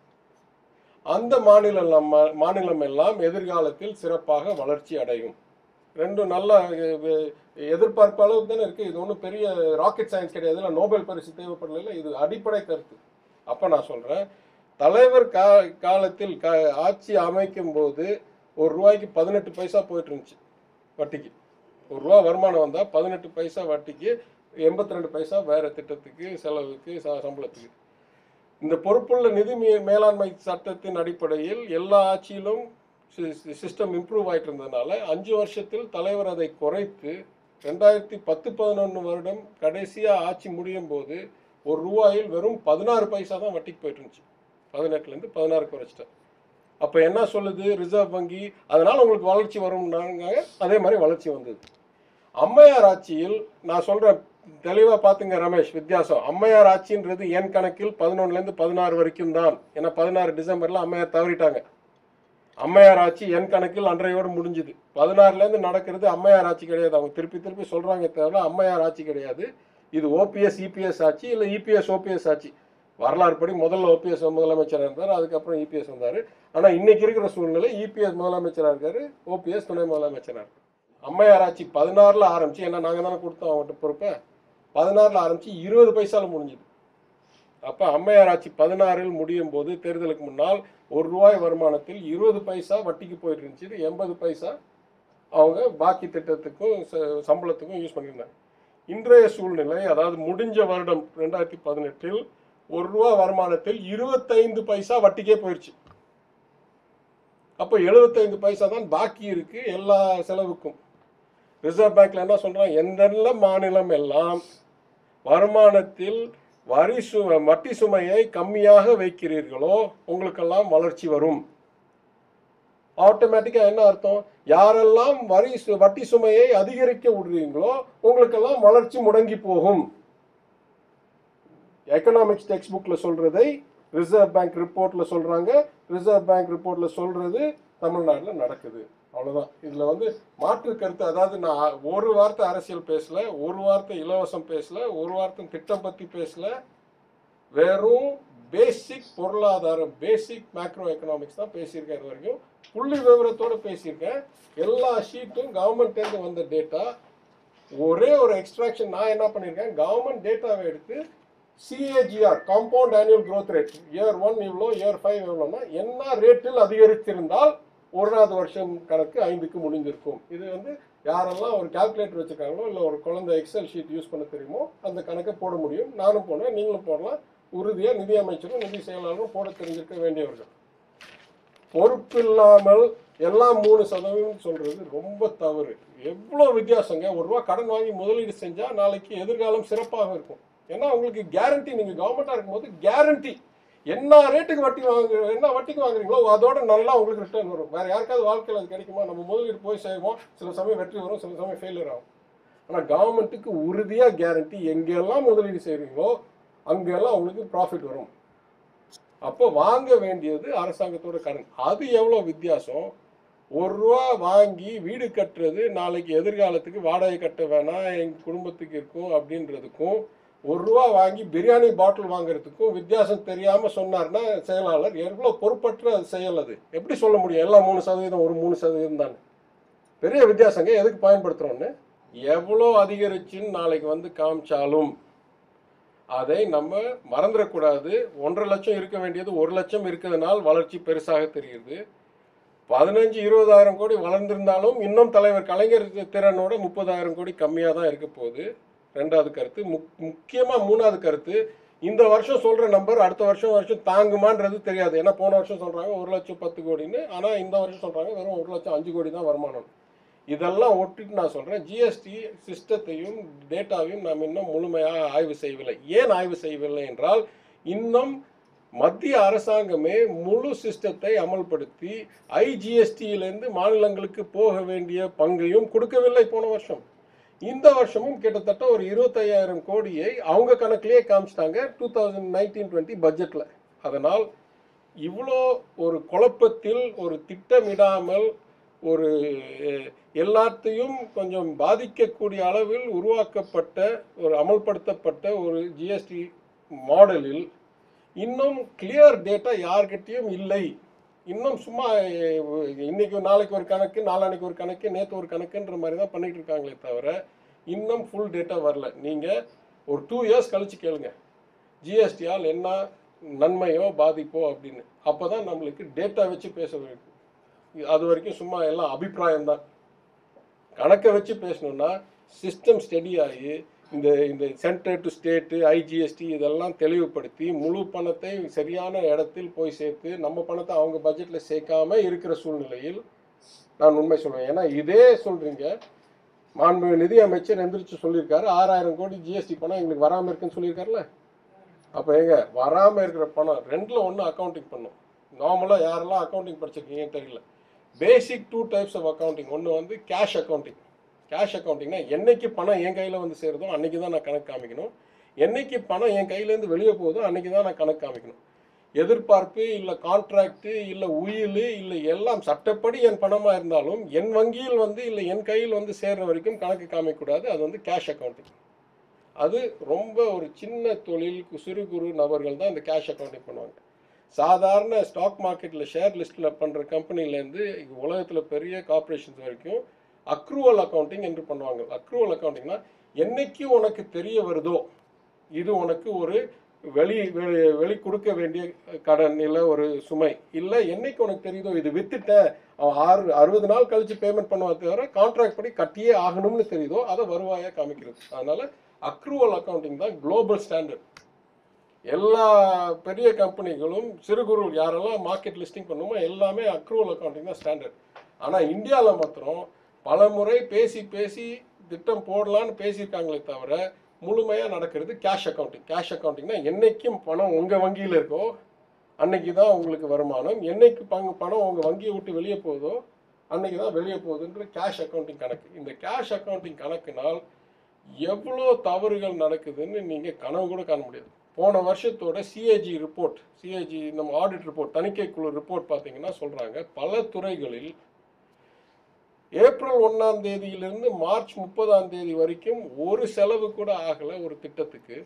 அந்த மாநிலம் நம்ம- மாநிலம் எல்லாம் எதிர்காலத்தில் சிறப்பாக வளர்ச்சி அடையும் ரெண்டும் நல்ல அஹ், அஹ், எதிர்பார்ப்பு அளவுக்கு தானே இருக்கு இது ஒன்றும் பெரிய ராக்கெட் சயின்ஸ் கிடையாது இல்லை நோபல் பரிசு தேவைப்படல இது அடிப்படை கருத்து அப்போ நான் சொல்கிறேன் தலைவர் கா காலத்தில் க ஆட்சி அமைக்கும் போது ஒரு ரூபாய்க்கு பதினெட்டு பைசா போயிட்டு இருந்துச்சு வட்டிக்கு ஒரு ரூபா வருமானம் வந்தால் பதினெட்டு பைசா வட்டிக்கு எண்பத்தி ரெண்டு பைசா வேறு திட்டத்துக்கு செலவுக்கு ச- சம்பளத்துக்கு இந்த பொறுப்புள்ள நிதி மே- மேலாண்மை சட்டத்தின் அடிப்படையில் எல்லா ஆட்சியிலும் சிஸ்டம் இம்ப்ரூவ் ஆயிட்டு இருந்ததுனால அஞ்சு வருஷத்தில் தலைவர் அதை குறைத்து ரெண்டாயிரத்தி பத்து பதினொன்று வருடம் கடைசியாக ஆட்சி முடியும் போது ஒரு ரூபாயில் வெறும் பதினாறு பைசா தான் வட்டிக்கு போயிட்டு இருந்துச்சு பதினெட்டுலேருந்து பதினாறு குறைச்சிட்டேன் அப்போ என்ன சொல்லுது ரிசர்வ் வங்கி அதனால் உங்களுக்கு வளர்ச்சி வரும்னாங்க அதே மாதிரி வளர்ச்சி வந்தது அம்மையார் ஆட்சியில் நான் சொல்கிறேன் தெளிவாக பார்த்துங்க ரமேஷ் வித்தியாசம் அம்மையார் ஆட்சின்றது என் கணக்கில் பதினொன்றுலேருந்து பதினாறு வரைக்கும் தான் ஏன்னா பதினாறு டிசம்பரில் அம்மையார் தவறிட்டாங்க அம்மையார் ஆட்சி என் கணக்கில் அன்றையோடு முடிஞ்சுது பதினாறுலேருந்து நடக்கிறது அம்மையார் ஆட்சி கிடையாது அவங்க திருப்பி திருப்பி சொல்கிறாங்க தவிர அம்மையார் ஆட்சி கிடையாது இது ஓபிஎஸ் இபிஎஸ் ஆட்சி இல்லை இபிஎஸ் ஓபிஎஸ் ஆட்சி வரலாறு படி முதல்ல ஓபிஎஸ் முதலமைச்சராக இருந்தார் அதுக்கப்புறம் இபிஎஸ் வந்தார் ஆனால் இன்னைக்கு இருக்கிற சூழ்நிலை இபிஎஸ் முதலமைச்சராக இருக்காரு ஓபிஎஸ் துணை முதலமைச்சராக இருக்காரு அம்மையார் ஆட்சி பதினாறில் ஆரம்பிச்சு ஏன்னா நாங்கள் தானே கொடுத்தோம் அவங்ககிட்ட பொறுப்பை பதினாறில் ஆரம்பிச்சு இருபது பைசால முடிஞ்சுது அப்போ அம்மையார் ஆட்சி பதினாறில் முடியும் போது தேர்தலுக்கு முன்னால் ஒரு ரூபாய் வருமானத்தில் இருபது பைசா வட்டிக்கு போயிட்டு இருந்துச்சு இது எண்பது பைசா அவங்க பாக்கி திட்டத்துக்கும் ச- சம்பளத்துக்கும் யூஸ் பண்ணியிருந்தாங்க இன்றைய சூழ்நிலை அதாவது முடிஞ்ச வருடம் ரெண்டாயிரத்தி பதினெட்டில் ஒரு ரூபா வருமானத்தில் இருபத்தைந்து பைசா வட்டிக்கே போயிடுச்சு அப்போ எழுபத்தைந்து பைசா தான் பாக்கி இருக்கு எல்லா செலவுக்கும் ரிசர்வ் பேங்க்ல என்ன சொல்றான் எந்தெந்த மாநிலம் எல்லாம் வருமானத்தில் வரி சு வட்டி சுமையை கம்மியாக வைக்கிறீர்களோ உங்களுக்கெல்லாம் வளர்ச்சி வரும் ஆட்டோமேட்டிக்காக என்ன அர்த்தம் யாரெல்லாம் வரி சு- வட்டி சுமையை அதிகரிக்க விடுறீங்களோ உங்களுக்கெல்லாம் வளர்ச்சி முடங்கி போகும் எக்கனாமிக்ஸ் டெக்ஸ்ட் புக்கில் சொல்றதை ரிசர்வ் பேங்க் ரிப்போர்ட்ல சொல்றாங்க ரிசர்வ் பேங்க் ரிப்போர்ட்ல சொல்றது தமிழ்நாட்டில் நடக்குது அவ்வளவுதான் இதுல வந்து மாற்று கருத்து அதாவது நான் ஒரு வார்த்தை அரசியல் பேசல ஒரு வார்த்தை இலவசம் பேசல ஒரு வார்த்தை திட்டம் பத்தி பேசல வெறும் பேசிக் பொருளாதாரம் பேசிக் மேக்ரோ எக்கனாமிக்ஸ் தான் பேசியிருக்கேன் இது வரைக்கும் புள்ளி விவரத்தோட பேசியிருக்கேன் எல்லா ஷீட்டும் கவர்மெண்ட்லேருந்து வந்த டேட்டா ஒரே ஒரு எக்ஸ்ட்ராக்ஷன் நான் என்ன பண்ணியிருக்கேன் கவர்மெண்ட் டேட்டாவை எடுத்து CAGR compound annual growth rate year one இவ்வளோ இயர் ஃபைவ் எவ்வளோன்னா என்ன ரேட்டில் அதிகரித்திருந்தால் ஒன்றாவது வருஷம் கணக்கு ஐந்துக்கு முடிஞ்சிருக்கும் இது வந்து யாரெல்லாம் ஒரு கால்குலேட்டர் வச்சுருக்காங்களோ இல்லை ஒரு குழந்தை எக்ஸல் ஷீட் யூஸ் பண்ண தெரியுமோ அந்த கணக்கை போட முடியும் நானும் போடுவேன் நீங்களும் போடலாம் உறுதியாக நிதி அமைச்சரும் நிதி செயலாளரும் போட தெரிஞ்சிருக்க வேண்டியவர்கள் பொறுப்பில்லாமல் எல்லாம் மூணு சதவீதம் சொல்றது ரொம்ப தவறு எவ்வளோ வித்தியாசங்க ஒரு ரூபா கடன் வாங்கி முதலீடு செஞ்சா நாளைக்கு எதிர்காலம் சிறப்பாக இருக்கும் ஏன்னா உங்களுக்கு கேரண்டி நீங்க கவர்மெண்டா இருக்கும்போது கேரண்டி என்ன ரேட்டுக்கு வட்டி வாங்க என்ன வட்டிக்கு வாங்குறீங்களோ அதோட நல்லா உங்களுக்கு ரிட்டர்ன் வரும் வேற யாருக்காவது வாழ்க்கையில் அது கிடைக்குமா நம்ம முதலீடு போய் செய்வோம் சில சமயம் வெற்றி வரும் சில சமயம் ஃபெயிலியர் ஆகும் ஆனால் கவர்மெண்ட்டுக்கு உறுதியாக கேரண்டி எங்கெல்லாம் முதலீடு செய்கிறீங்களோ அங்கெல்லாம் உங்களுக்கு ப்ராஃபிட் வரும் அப்போ வாங்க வேண்டியது அரசாங்கத்தோட கடன் அது எவ்வளோ வித்தியாசம் ஒரு ரூபா வாங்கி வீடு கட்டுறது நாளைக்கு எதிர்காலத்துக்கு வாடகை கட்ட வேணாம் எங்கள் குடும்பத்துக்கு இருக்கும் அப்படின்றதுக்கும் ஒரு ரூபா வாங்கி பிரியாணி பாட்டில் வாங்குறதுக்கும் வித்தியாசம் தெரியாமல் சொன்னார்னா செயலாளர் எவ்வளோ பொறுப்பற்ற செயல் அது எப்படி சொல்ல முடியும் எல்லாம் மூணு சதவீதம் ஒரு மூணு சதவீதம் தான் பெரிய வித்தியாசங்க எதுக்கு பயன்படுத்துகிறோன்னு எவ்வளோ அதிகரிச்சுன்னு நாளைக்கு வந்து காமிச்சாலும் அதை நம்ம மறந்துடக்கூடாது ஒன்றரை லட்சம் இருக்க வேண்டியது ஒரு லட்சம் இருக்கிறதுனால் வளர்ச்சி பெருசாக தெரியுது பதினஞ்சு இருபதாயிரம் கோடி வளர்ந்திருந்தாலும் இன்னும் தலைவர் கலைஞர் திறனோட முப்பதாயிரம் கோடி கம்மியாக தான் இருக்க போகுது ரெண்டாவது கருத்து முக் முக்கியமாக மூணாவது கருத்து இந்த வருஷம் சொல்கிற நம்பர் அடுத்த வருஷம் வருஷம் தாங்குமான்றது தெரியாது ஏன்னா போன வருஷம் சொல்கிறாங்க ஒரு லட்சம் பத்து கோடின்னு ஆனால் இந்த வருஷம் சொல்கிறாங்க வெறும் ஒரு லட்சம் அஞ்சு கோடி தான் வருமானம் இதெல்லாம் ஒட்டிட்டு நான் சொல்கிறேன் ஜிஎஸ்டி சிஸ்டத்தையும் டேட்டாவையும் நாம் இன்னும் முழுமையாக ஆய்வு செய்யவில்லை ஏன் ஆய்வு செய்யவில்லை என்றால் இன்னும் மத்திய அரசாங்கமே முழு சிஸ்டத்தை அமல்படுத்தி ஐஜிஎஸ்டியிலேருந்து மாநிலங்களுக்கு போக வேண்டிய பங்கையும் கொடுக்கவில்லை போன வருஷம் இந்த வருஷமும் கிட்டத்தட்ட ஒரு இருபத்தையாயிரம் கோடியை அவங்க கணக்கிலேயே காமிச்சிட்டாங்க டூ தௌசண்ட் நைன்டீன் டுவெண்ட்டி பட்ஜெட்டில் அதனால் இவ்வளோ ஒரு குழப்பத்தில் ஒரு திட்டமிடாமல் ஒரு அஹ், எல்லாத்தையும் கொஞ்சம் பாதிக்கக்கூடிய அளவில் உருவாக்கப்பட்ட ஒரு அமல்படுத்தப்பட்ட ஒரு ஜிஎஸ்டி மாடலில் இன்னும் கிளியர் டேட்டா யார்கிட்டயும் இல்லை இன்னும் சும்மா அஹ், இன்னைக்கு நாளைக்கு ஒரு கணக்கு நாளான்னைக்கு ஒரு கணக்கு நேற்று ஒரு கணக்குன்ற மாதிரி தான் பண்ணிட்டு இருக்காங்களே தவிர இன்னும் ஃபுல் டேட்டா வரல நீங்கள் ஒரு டூ இயர்ஸ் கழிச்சு கேளுங்க ஜிஎஸ்டியால் என்ன நன்மையோ பாதிப்போ அப்படின்னு அப்போ தான் நம்மளுக்கு டேட்டா வச்சு பேச வேண்டும் அது வரைக்கும் சும்மா எல்லாம் அபிப்பிராயம் தான் கணக்கை வச்சு பேசணும்னா சிஸ்டம் ஸ்டடி ஆகி இந்த இந்த சென்டர் டு ஸ்டேட்டு ஐஜிஎஸ்டி இதெல்லாம் தெளிவுபடுத்தி முழு பணத்தை சரியான இடத்தில் போய் சேர்த்து நம்ம பணத்தை அவங்க பட்ஜெட்டில் சேர்க்காம இருக்கிற சூழ்நிலையில் நான் உண்மை சொல்லுவேன் ஏன்னா இதே சொல்கிறீங்க மாண்பு நிதி அமைச்சர் எந்திரிச்சு சொல்லியிருக்காரு ஆறாயிரம் கோடி ஜிஎஸ்டி பணம் எங்களுக்கு வராமல் இருக்குன்னு சொல்லியிருக்காருல்ல அப்போ எங்க வராமல் இருக்கிற பணம் ரெண்டில் ஒன்று அக்கௌண்டிங் பண்ணும் நார்மலாக யாரெல்லாம் அக்கௌண்டிங் படிச்சிருக்கீங்கன்னு தெரியல basic two types of accounting ஒன்று வந்து கேஷ் அக்கௌண்டிங் கேஷ் அக்கௌண்டிங்னா என்னைக்கு பணம் என் கையில் வந்து சேருதோ அன்னைக்கு தான் நான் கணக்கு காமிக்கணும் என்னைக்கு பணம் என் கையிலேருந்து வெளியே போகுதோ அன்னைக்கு தான் நான் கணக்கு காமிக்கணும் எதிர்பார்ப்பு இல்லை கான்ட்ராக்ட் இல்லை உயில் இல்லை எல்லாம் சட்டப்படி என் பணமாக இருந்தாலும் என் வங்கியில் வந்து இல்லை என் கையில் வந்து சேர்ற வரைக்கும் கணக்கு காமிக்கக்கூடாது அது வந்து கேஷ் அக்கௌண்டிங் அது ரொம்ப ஒரு சின்ன தொழில் சிறு குறு நபர்கள் தான் இந்த கேஷ் அக்கௌண்டிங் பண்ணுவாங்க சாதாரண ஸ்டாக் மார்க்கெட்டில் ஷேர் லிஸ்ட்டில் பண்ணுற கம்பெனிலேருந்து உலகத்தில் பெரிய கார்ப்பரேஷன்ஸ் வரைக்கும் அக்ரூவல் அக்கௌண்டிங் என்று பண்ணுவாங்க அக்ரூவல் அக்கௌண்டிங்னா என்னைக்கு உனக்கு தெரிய வருதோ இது உனக்கு ஒரு வெளி வெளி வெளி கொடுக்க வேண்டிய கடன் இல்லை ஒரு சுமை இல்லை என்னைக்கு உனக்கு தெரியுதோ இது வித்துட்டேன் அவன் ஆறு அறுபது நாள் கழிச்சு பேமெண்ட் பண்ணுவா தவிர கான்ட்ராக்ட் படி கட்டியே ஆகணும்னு தெரியுதோ அதை வருவாயாக காமிக்கிறது அதனால அக்ரூவல் அக்கௌண்டிங் தான் குளோபல் ஸ்டாண்டர்ட் எல்லா பெரிய கம்பெனிகளும் சிறு குறு யாரெல்லாம் மார்க்கெட் லிஸ்டிங் பண்ணுமோ எல்லாமே அக்ரூவல் அக்கௌண்டிங் தான் ஸ்டாண்டர்ட் ஆனால் இந்தியாவில் மாத்திரம் பல முறை பேசி பேசி திட்டம் போடலான்னு பேசியிருக்காங்களே தவிர முழுமையாக நடக்கிறது கேஷ் அக்கௌண்டிங் கேஷ் அக்கௌண்டிங்னா என்னைக்கும் பணம் உங்கள் வங்கியில் இருக்கோ அன்னைக்கு தான் உங்களுக்கு வருமானம் என்னைக்கு பங்கு பணம் உங்கள் வங்கியை விட்டு வெளியே போகுதோ அன்னைக்கு தான் வெளியே போகுதுன்ற கேஷ் அக்கௌண்டிங் கணக்கு இந்த கேஷ் அக்கௌண்டிங் கணக்குனால் எவ்வளோ தவறுகள் நடக்குதுன்னு நீங்கள் கனவு கூட காண முடியாது போன வருஷத்தோட சிஏஜி ரிப்போர்ட் சிஏஜி நம்ம ஆடிட் ரிப்போர்ட் தணிக்கை குழு ரிப்போர்ட் பார்த்தீங்கன்னா சொல்கிறாங்க பல துறைகளில் ஏப்ரல் ஒன்றாம் தேதியிலிருந்து மார்ச் முப்பதாம் தேதி வரைக்கும் ஒரு செலவு கூட ஆகலை ஒரு திட்டத்துக்கு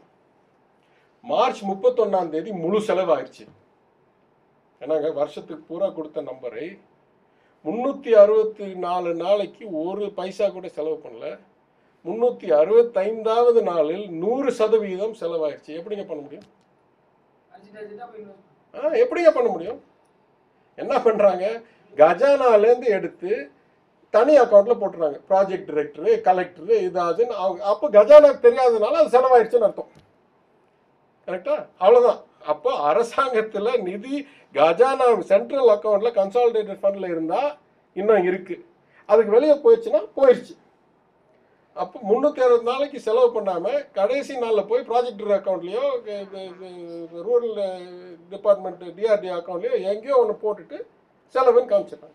மார்ச் முப்பத்தொன்னாம் தேதி முழு செலவு ஆயிடுச்சு ஏன்னாங்க வருஷத்துக்கு பூரா கொடுத்த நம்பரை முந்நூற்றி அறுபத்தி நாலு நாளைக்கு ஒரு பைசா கூட செலவு பண்ணல முந்நூற்றி அறுபத்தைந்தாவது நாளில் நூறு சதவீதம் செலவாயிடுச்சு எப்படிங்க பண்ண முடியும் அஞ்சுட்டு அஞ்சுட்டு அப்ப இன்னும் ஆ எப்படிங்க பண்ண முடியும் என்ன பண்ணுறாங்க கஜானாலேருந்து எடுத்து தனி அக்கௌண்ட்டில் போட்டுறாங்க ப்ராஜெக்ட் டிரெக்டரு கலெக்டரு இதாதுன்னு அவங்க அப்போ கஜானாக்கு தெரியாததுனால அது செலவாயிடுச்சுன்னு அர்த்தம் கரெக்டா அவ்வளோதான் அப்போ அரசாங்கத்தில் நிதி கஜானா சென்ட்ரல் அக்கௌண்ட்டில் கன்சாலிடேட்டட் ஃபண்டில் இருந்தால் இன்னும் இருக்குது அதுக்கு வெளியே போயிடுச்சுன்னா போயிடுச்சு அப்போ முந்நூற்றி அறுபது நாளைக்கு செலவு பண்ணாமல் கடைசி நாளில் போய் ப்ராஜெக்ட் அக்கௌண்ட்லேயோ ரூரல் டிபார்ட்மெண்ட் டிஆர்டி அக்கௌண்ட்லேயோ எங்கேயோ ஒன்று போட்டுட்டு செலவுன்னு காமிச்சிடுறாங்க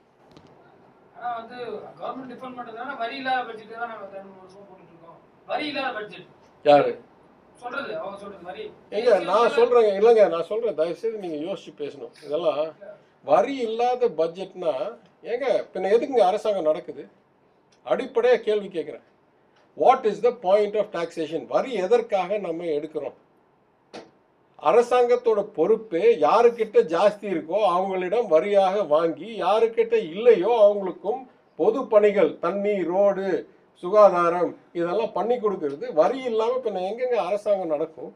ஆனா வந்து கவர்மெண்ட் டிபார்ட்மெண்ட் தானே வரி இல்லாத பட்ஜெட் தான் நாங்க ரெண்டு மூணு வருஷமா போட்டுட்டு இருக்கோம் வரி இல்லாத பட்ஜெட் யாரு சொல்றது அவங்க சொல்றது வரி ஏங்க நான் சொல்கிறேங்க இல்லைங்க நான் சொல்கிறேன் தயவுசெய்து நீங்கள் யோசிச்சு பேசணும் இதெல்லாம் வரி இல்லாத பட்ஜெட்னா ஏங்க பின்ன எதுக்குங்க அரசாங்கம் நடக்குது அடிப்படையாக கேள்வி கேட்குறேன் what is the point of taxation வரி எதற்காக நம்ம எடுக்கிறோம் அரசாங்கத்தோட பொறுப்பு யாருக்கிட்ட ஜாஸ்தி இருக்கோ அவங்களிடம் வரியாக வாங்கி யாருக்கிட்ட இல்லையோ அவங்களுக்கும் பொது பணிகள் தண்ணி ரோடு சுகாதாரம் இதெல்லாம் பண்ணி கொடுக்கறது வரி இல்லாமல் பின்ன எங்கெங்க அரசாங்கம் நடக்கும்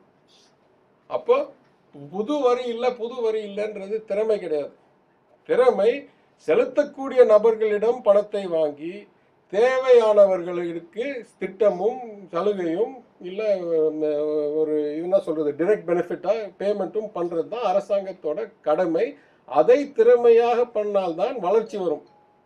அப்போ புது வரி இல்லை புது வரி இல்லைன்றது திறமை கிடையாது திறமை செலுத்தக்கூடிய நபர்களிடம் பணத்தை வாங்கி தேவையானவர்களுக்கு திட்டமும் சலுகையும் இல்லை ஒரு என்ன சொல்கிறது டிரெக்ட் பெனிஃபிட்டாக பேமெண்ட்டும் பண்ணுறது தான் அரசாங்கத்தோட கடமை அதை திறமையாக பண்ணால்தான் வளர்ச்சி வரும்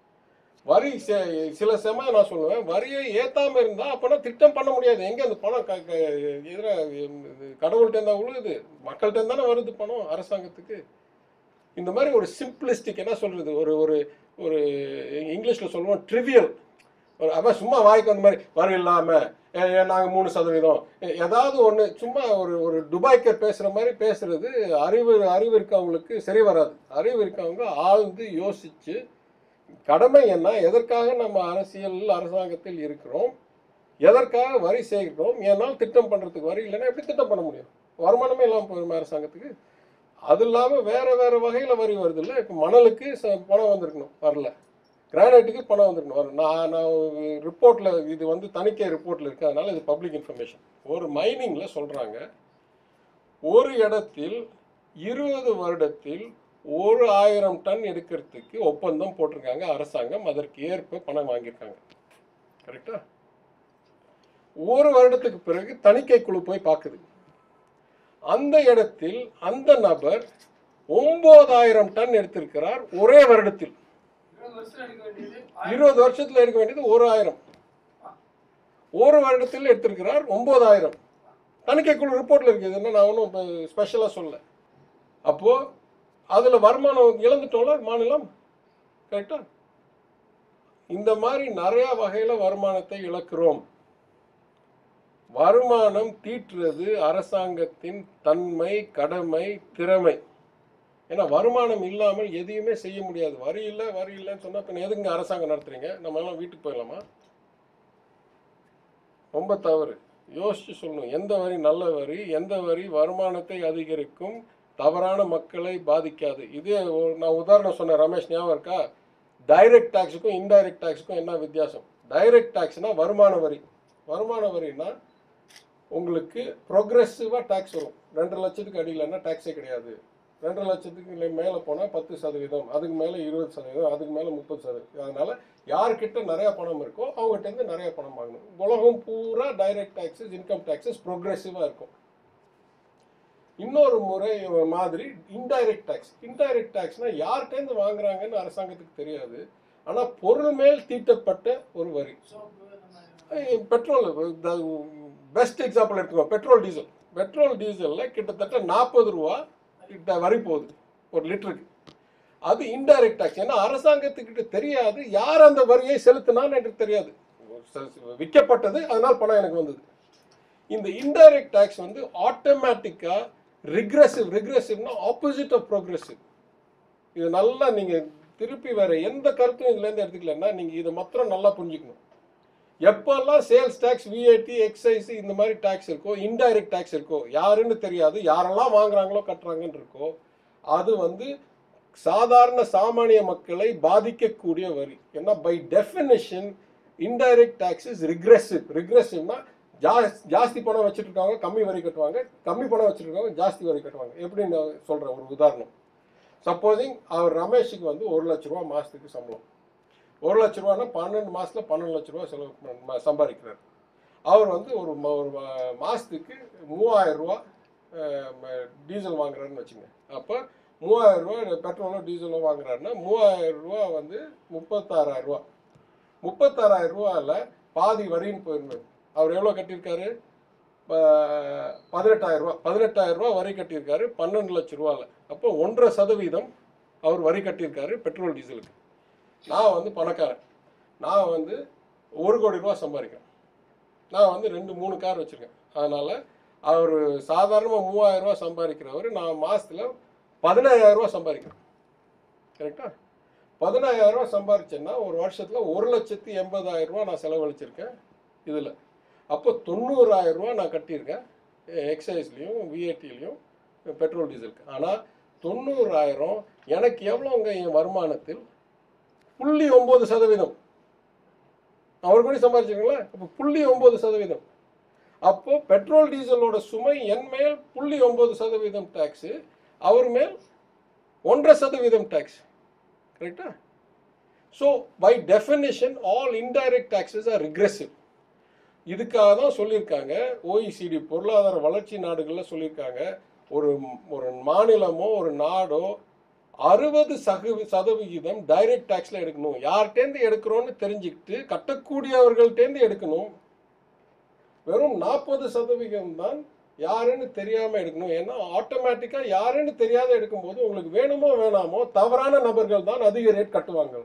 வரி செ- சில சமயம் நான் சொல்லுவேன் வரியை ஏத்தாம இருந்தா அப்பனா திட்டம் பண்ண முடியாது எங்க அந்த பணம் க- க- இதுல இது கடவுள்கிட்ட இருந்தா உழுகுது மக்கள்கிட்ட இருந்தானே வருது பணம் அரசாங்கத்துக்கு இந்த மாதிரி ஒரு சிம்பிளிஸ்டிக் என்ன சொல்றது ஒரு ஒரு ஒரு இங்கிலீஷ்ல சொல்லுவோம் ட்ரிவியல் ஒரு அவன் சும்மா வாய்க்கு வந்த மாதிரி வரி இல்லாம ஏ, ஏ, நாங்க மூணு சதவீதம் ஏ, ஏதாவது ஒண்ணு சும்மா ஒரு ஒரு துபாய்க்கர் பேசுற மாதிரி பேசுறது அறிவு அறிவு இருக்கவங்களுக்கு சரி வராது அறிவு இருக்கவங்க ஆழ்ந்து யோசிச்சு கடமை என்ன எதற்காக நம்ம அரசியல் அரசாங்கத்தில் இருக்கிறோம் எதற்காக வரி சேர்க்கிறோம் ஏன்னால் திட்டம் பண்ணுறதுக்கு வரி இல்லைன்னா எப்படி திட்டம் பண்ண முடியும் வருமானமே இல்லாமல் போயிருமா அரசாங்கத்துக்கு அது இல்லாமல் வேற வேற வகையில் வரி வருது இல்லை இப்போ மணலுக்கு ச- பணம் வந்திருக்கணும் வரல கிரானைட்டுக்கு பணம் வந்திருக்கணும் வரல நான் நான் ரிப்போர்ட்டில் இது வந்து தணிக்கை ரிப்போர்ட்டில் இருக்கு அதனால இது பப்ளிக் இன்ஃபர்மேஷன் ஒரு மைனிங்கில் சொல்கிறாங்க ஒரு இடத்தில் இருபது வருடத்தில் ஒரு ஆயிரம் டன் எடுக்கிறதுக்கு ஒப்பந்தம் போட்டிருக்காங்க அரசாங்கம் அதற்கு ஏற்ப பணம் வாங்கியிருக்காங்க கரெக்டா ஒரு வருடத்துக்கு பிறகு தணிக்கை குழு போய் பார்க்குது அந்த இடத்தில் அந்த நபர் ஒன்பதாயிரம் டன் எடுத்திருக்கிறார் ஒரே வருடத்தில் இருபது வருஷம் எடுக்க வேண்டியது இருபது வருஷத்துல எடுக்க வேண்டியது ஒரு ஆயிரம் ஒரு வருடத்தில் எடுத்திருக்கிறார் ஒன்பதாயிரம் தணிக்கை குழு ரிப்போர்ட்ல இருக்கு இது என்ன நான் ஒன்றும் ஸ்பெஷலாக சொல்ல அப்போ அதுல வருமானம் இழந்துட்டோம்ல மாநிலம் கரெக்டா இந்த மாதிரி நிறைய வகையில வருமானத்தை இழக்கிறோம் வருமானம் தீட்டுறது அரசாங்கத்தின் தன்மை கடமை திறமை ஏன்னா வருமானம் இல்லாமல் எதையுமே செய்ய முடியாது வரி இல்லை வரி இல்லைன்னு சொன்னா பின்ன எதுங்க அரசாங்கம் நடத்துறீங்க நம்ம எல்லாம் வீட்டுக்கு போயிடலாமா ரொம்ப தவறு யோசிச்சு சொல்லணும் எந்த வரி நல்ல வரி எந்த வரி வருமானத்தை அதிகரிக்கும் தவறான மக்களை பாதிக்காது இதே ஒரு- நான் உதாரணம் சொன்னேன் ரமேஷ் ஞாபகம் இருக்கா டைரக்ட் டாக்ஸுக்கும் இன்டைரக்ட் டாக்ஸுக்கும் என்ன வித்தியாசம் டைரக்ட் டாக்ஸ்னா வருமான வரி வருமான வரினா உங்களுக்கு ப்ரொக்ரெசிவாக டாக்ஸ் வரும் ரெண்டரை லட்சத்துக்கு அடியிலன்னா டாக்ஸே கிடையாது ரெண்டரை லட்சத்துக்கு மேலே போனால் பத்து சதவீதம் அதுக்கு மேலே இருபது சதவீதம் அதுக்கு மேலே முப்பது சதவீதம் அதனால யார்கிட்ட நிறைய பணம் இருக்கோ அவங்ககிட்ட இருந்து நிறைய பணம் வாங்கணும் உலகம் பூரா டைரக்ட் டாக்ஸஸ் இன்கம் டாக்ஸஸ் ப்ரோக்ரெசிவாக இருக்கும் இன்னொரு முறை மாதிரி இன்டைரக்ட் டாக்ஸ் இன்டைரக்ட் டாக்ஸ்னா யார்கிட்டேருந்து வாங்குறாங்கன்னு அரசாங்கத்துக்கு தெரியாது ஆனால் பொருள் மேல் தீட்டப்பட்ட ஒரு வரி சோப்பு அந்த மாதிரி பெட்ரோல் பெஸ்ட் எக்ஸாம்பிள் எடுத்துக்கோ பெட்ரோல் டீசல் பெட்ரோல் டீசலில் கிட்டத்தட்ட நாற்பது ரூபா கிட்ட வரி போகுது ஒரு லிட்டருக்கு அது இன்டைரக்ட் டாக்ஸ் ஏன்னா அரசாங்கத்துக்கிட்ட தெரியாது யார் அந்த வரியை செலுத்தினான்னு எனக்கு தெரியாது விற்கப்பட்டது அதனால் பணம் எனக்கு வந்தது இந்த இன்டைரக்ட் டாக்ஸ் வந்து ஆட்டோமேட்டிக்காக ரிக்ரெசிவ் ரிக்ரெசிவ்னா ஆப்போசிட் ஆஃப் ப்ரோக்ரெசிவ் இது நல்லா நீங்கள் திருப்பி வேற எந்த கருத்தும் இதுல இருந்து எடுத்துக்கலன்னா நீங்க இதை மாத்திரம் நல்லா புரிஞ்சுக்கணும் எப்பெல்லாம் சேல்ஸ் டேக்ஸ் விஐடி எக்ஸைஸ் இந்த மாதிரி டேக்ஸ் இருக்கோ இன்டைரக்ட் டேக்ஸ் இருக்கோ யாருன்னு தெரியாது யாரெல்லாம் வாங்குறாங்களோ கட்டுறாங்கன்னு இருக்கோ அது வந்து சாதாரண சாமானிய மக்களை பாதிக்கக்கூடிய வரி ஏன்னா by definition indirect taxes regressive ரிக்ரெசிவ்னா ஜாஸ்தி பணம் வச்சுட்டு இருக்காங்க கம்மி வரி கட்டுவாங்க கம்மி பணம் வச்சுட்டு இருக்காங்க ஜாஸ்தி வரி கட்டுவாங்க எப்படி நான் சொல்றேன் ஒரு உதாரணம் சப்போஸிங் அவர் ரமேஷுக்கு வந்து ஒரு லட்ச ரூபா மாசத்துக்கு சம்பளம் ஒரு லட்ச ரூபான்னா பன்னெண்டு மாசத்துல பன்னெண்டு லட்ச ரூபா செலவு பண்ண- ம- சம்பாதிக்கிறார் அவர் வந்து ஒரு ம- ஒரு ம- மாசத்துக்கு மூவாயிரம் ரூபா அஹ், ம- டீசல் வாங்குறாருன்னு வச்சுங்க அப்போ மூவாயிரம் ரூபா பெட்ரோலோ டீசலோ வாங்குறாருன்னா மூவாயிரம் ரூபா வந்து முப்பத்தாறாயிரம் ரூபா முப்பத்தாறாயிரம் ரூபாயில் பாதி வரின்னு போயிருந்தது அவர் எவ்வளோ கட்டியிருக்காரு ப- பதினெட்டாயிரம் ரூபா பதினெட்டாயிரம் ரூபா வரி கட்டியிருக்காரு பன்னெண்டு லட்ச ரூபாவில் அப்போ ஒன்றரை சதவீதம் அவர் வரி கட்டியிருக்காரு பெட்ரோல் டீசலுக்கு நான் வந்து பணக்காரன் நான் வந்து ஒரு கோடி ரூபா சம்பாதிக்கிறேன் நான் வந்து ரெண்டு மூணு கார் வச்சுருக்கேன் அதனால் அவர் சாதாரணமாக மூவாயிரம் ரூபா சம்பாதிக்கிறவர் நான் மாதத்தில் பதினாயிரம் ரூபா சம்பாதிக்கிறேன் கரெக்டா பதினாயிரம் ரூபா சம்பாதிச்சேன்னா ஒரு வருஷத்தில் ஒரு லட்சத்தி எண்பதாயிரம் ரூபா நான் செலவழிச்சிருக்கேன் இதில் அப்போ தொண்ணூறாயிரம் ரூபா நான் கட்டியிருக்கேன் எக்ஸைஸ்லேயும் விஐடிலையும் பெட்ரோல் டீசலுக்கு ஆனால் தொண்ணூறாயிரம் எனக்கு எவ்வளோங்க என் வருமானத்தில் புள்ளி ஒம்பது சதவீதம் அவர் கூட சம்பாதிச்சிருக்கீங்களா அப்போ புள்ளி ஒம்பது சதவீதம் அப்போ பெட்ரோல் டீசலோட சுமை என் மேல் புள்ளி ஒம்பது சதவீதம் டேக்ஸு அவர் மேல் ஒன்றரை சதவீதம் டேக்ஸ் கரெக்டா so by definition all indirect taxes are regressive இதுக்காக தான் சொல்லியிருக்காங்க ஓஇசிடி பொருளாதார வளர்ச்சி நாடுகளில் சொல்லியிருக்காங்க ஒரு ஒரு மாநிலமோ ஒரு நாடோ அறுபது சகு சதவிகிதம் டைரக்ட் டேக்ஸில் எடுக்கணும் யார்கிட்டேருந்து எடுக்கிறோன்னு தெரிஞ்சுக்கிட்டு கட்டக்கூடியவர்கள்ட்டேருந்து எடுக்கணும் வெறும் நாற்பது சதவிகிதம் தான் யாருன்னு தெரியாமல் எடுக்கணும் ஏன்னா ஆட்டோமேட்டிக்காக யாருன்னு தெரியாத எடுக்கும்போது உங்களுக்கு வேணுமோ வேணாமோ தவறான நபர்கள் தான் அதிக ரேட் கட்டுவாங்க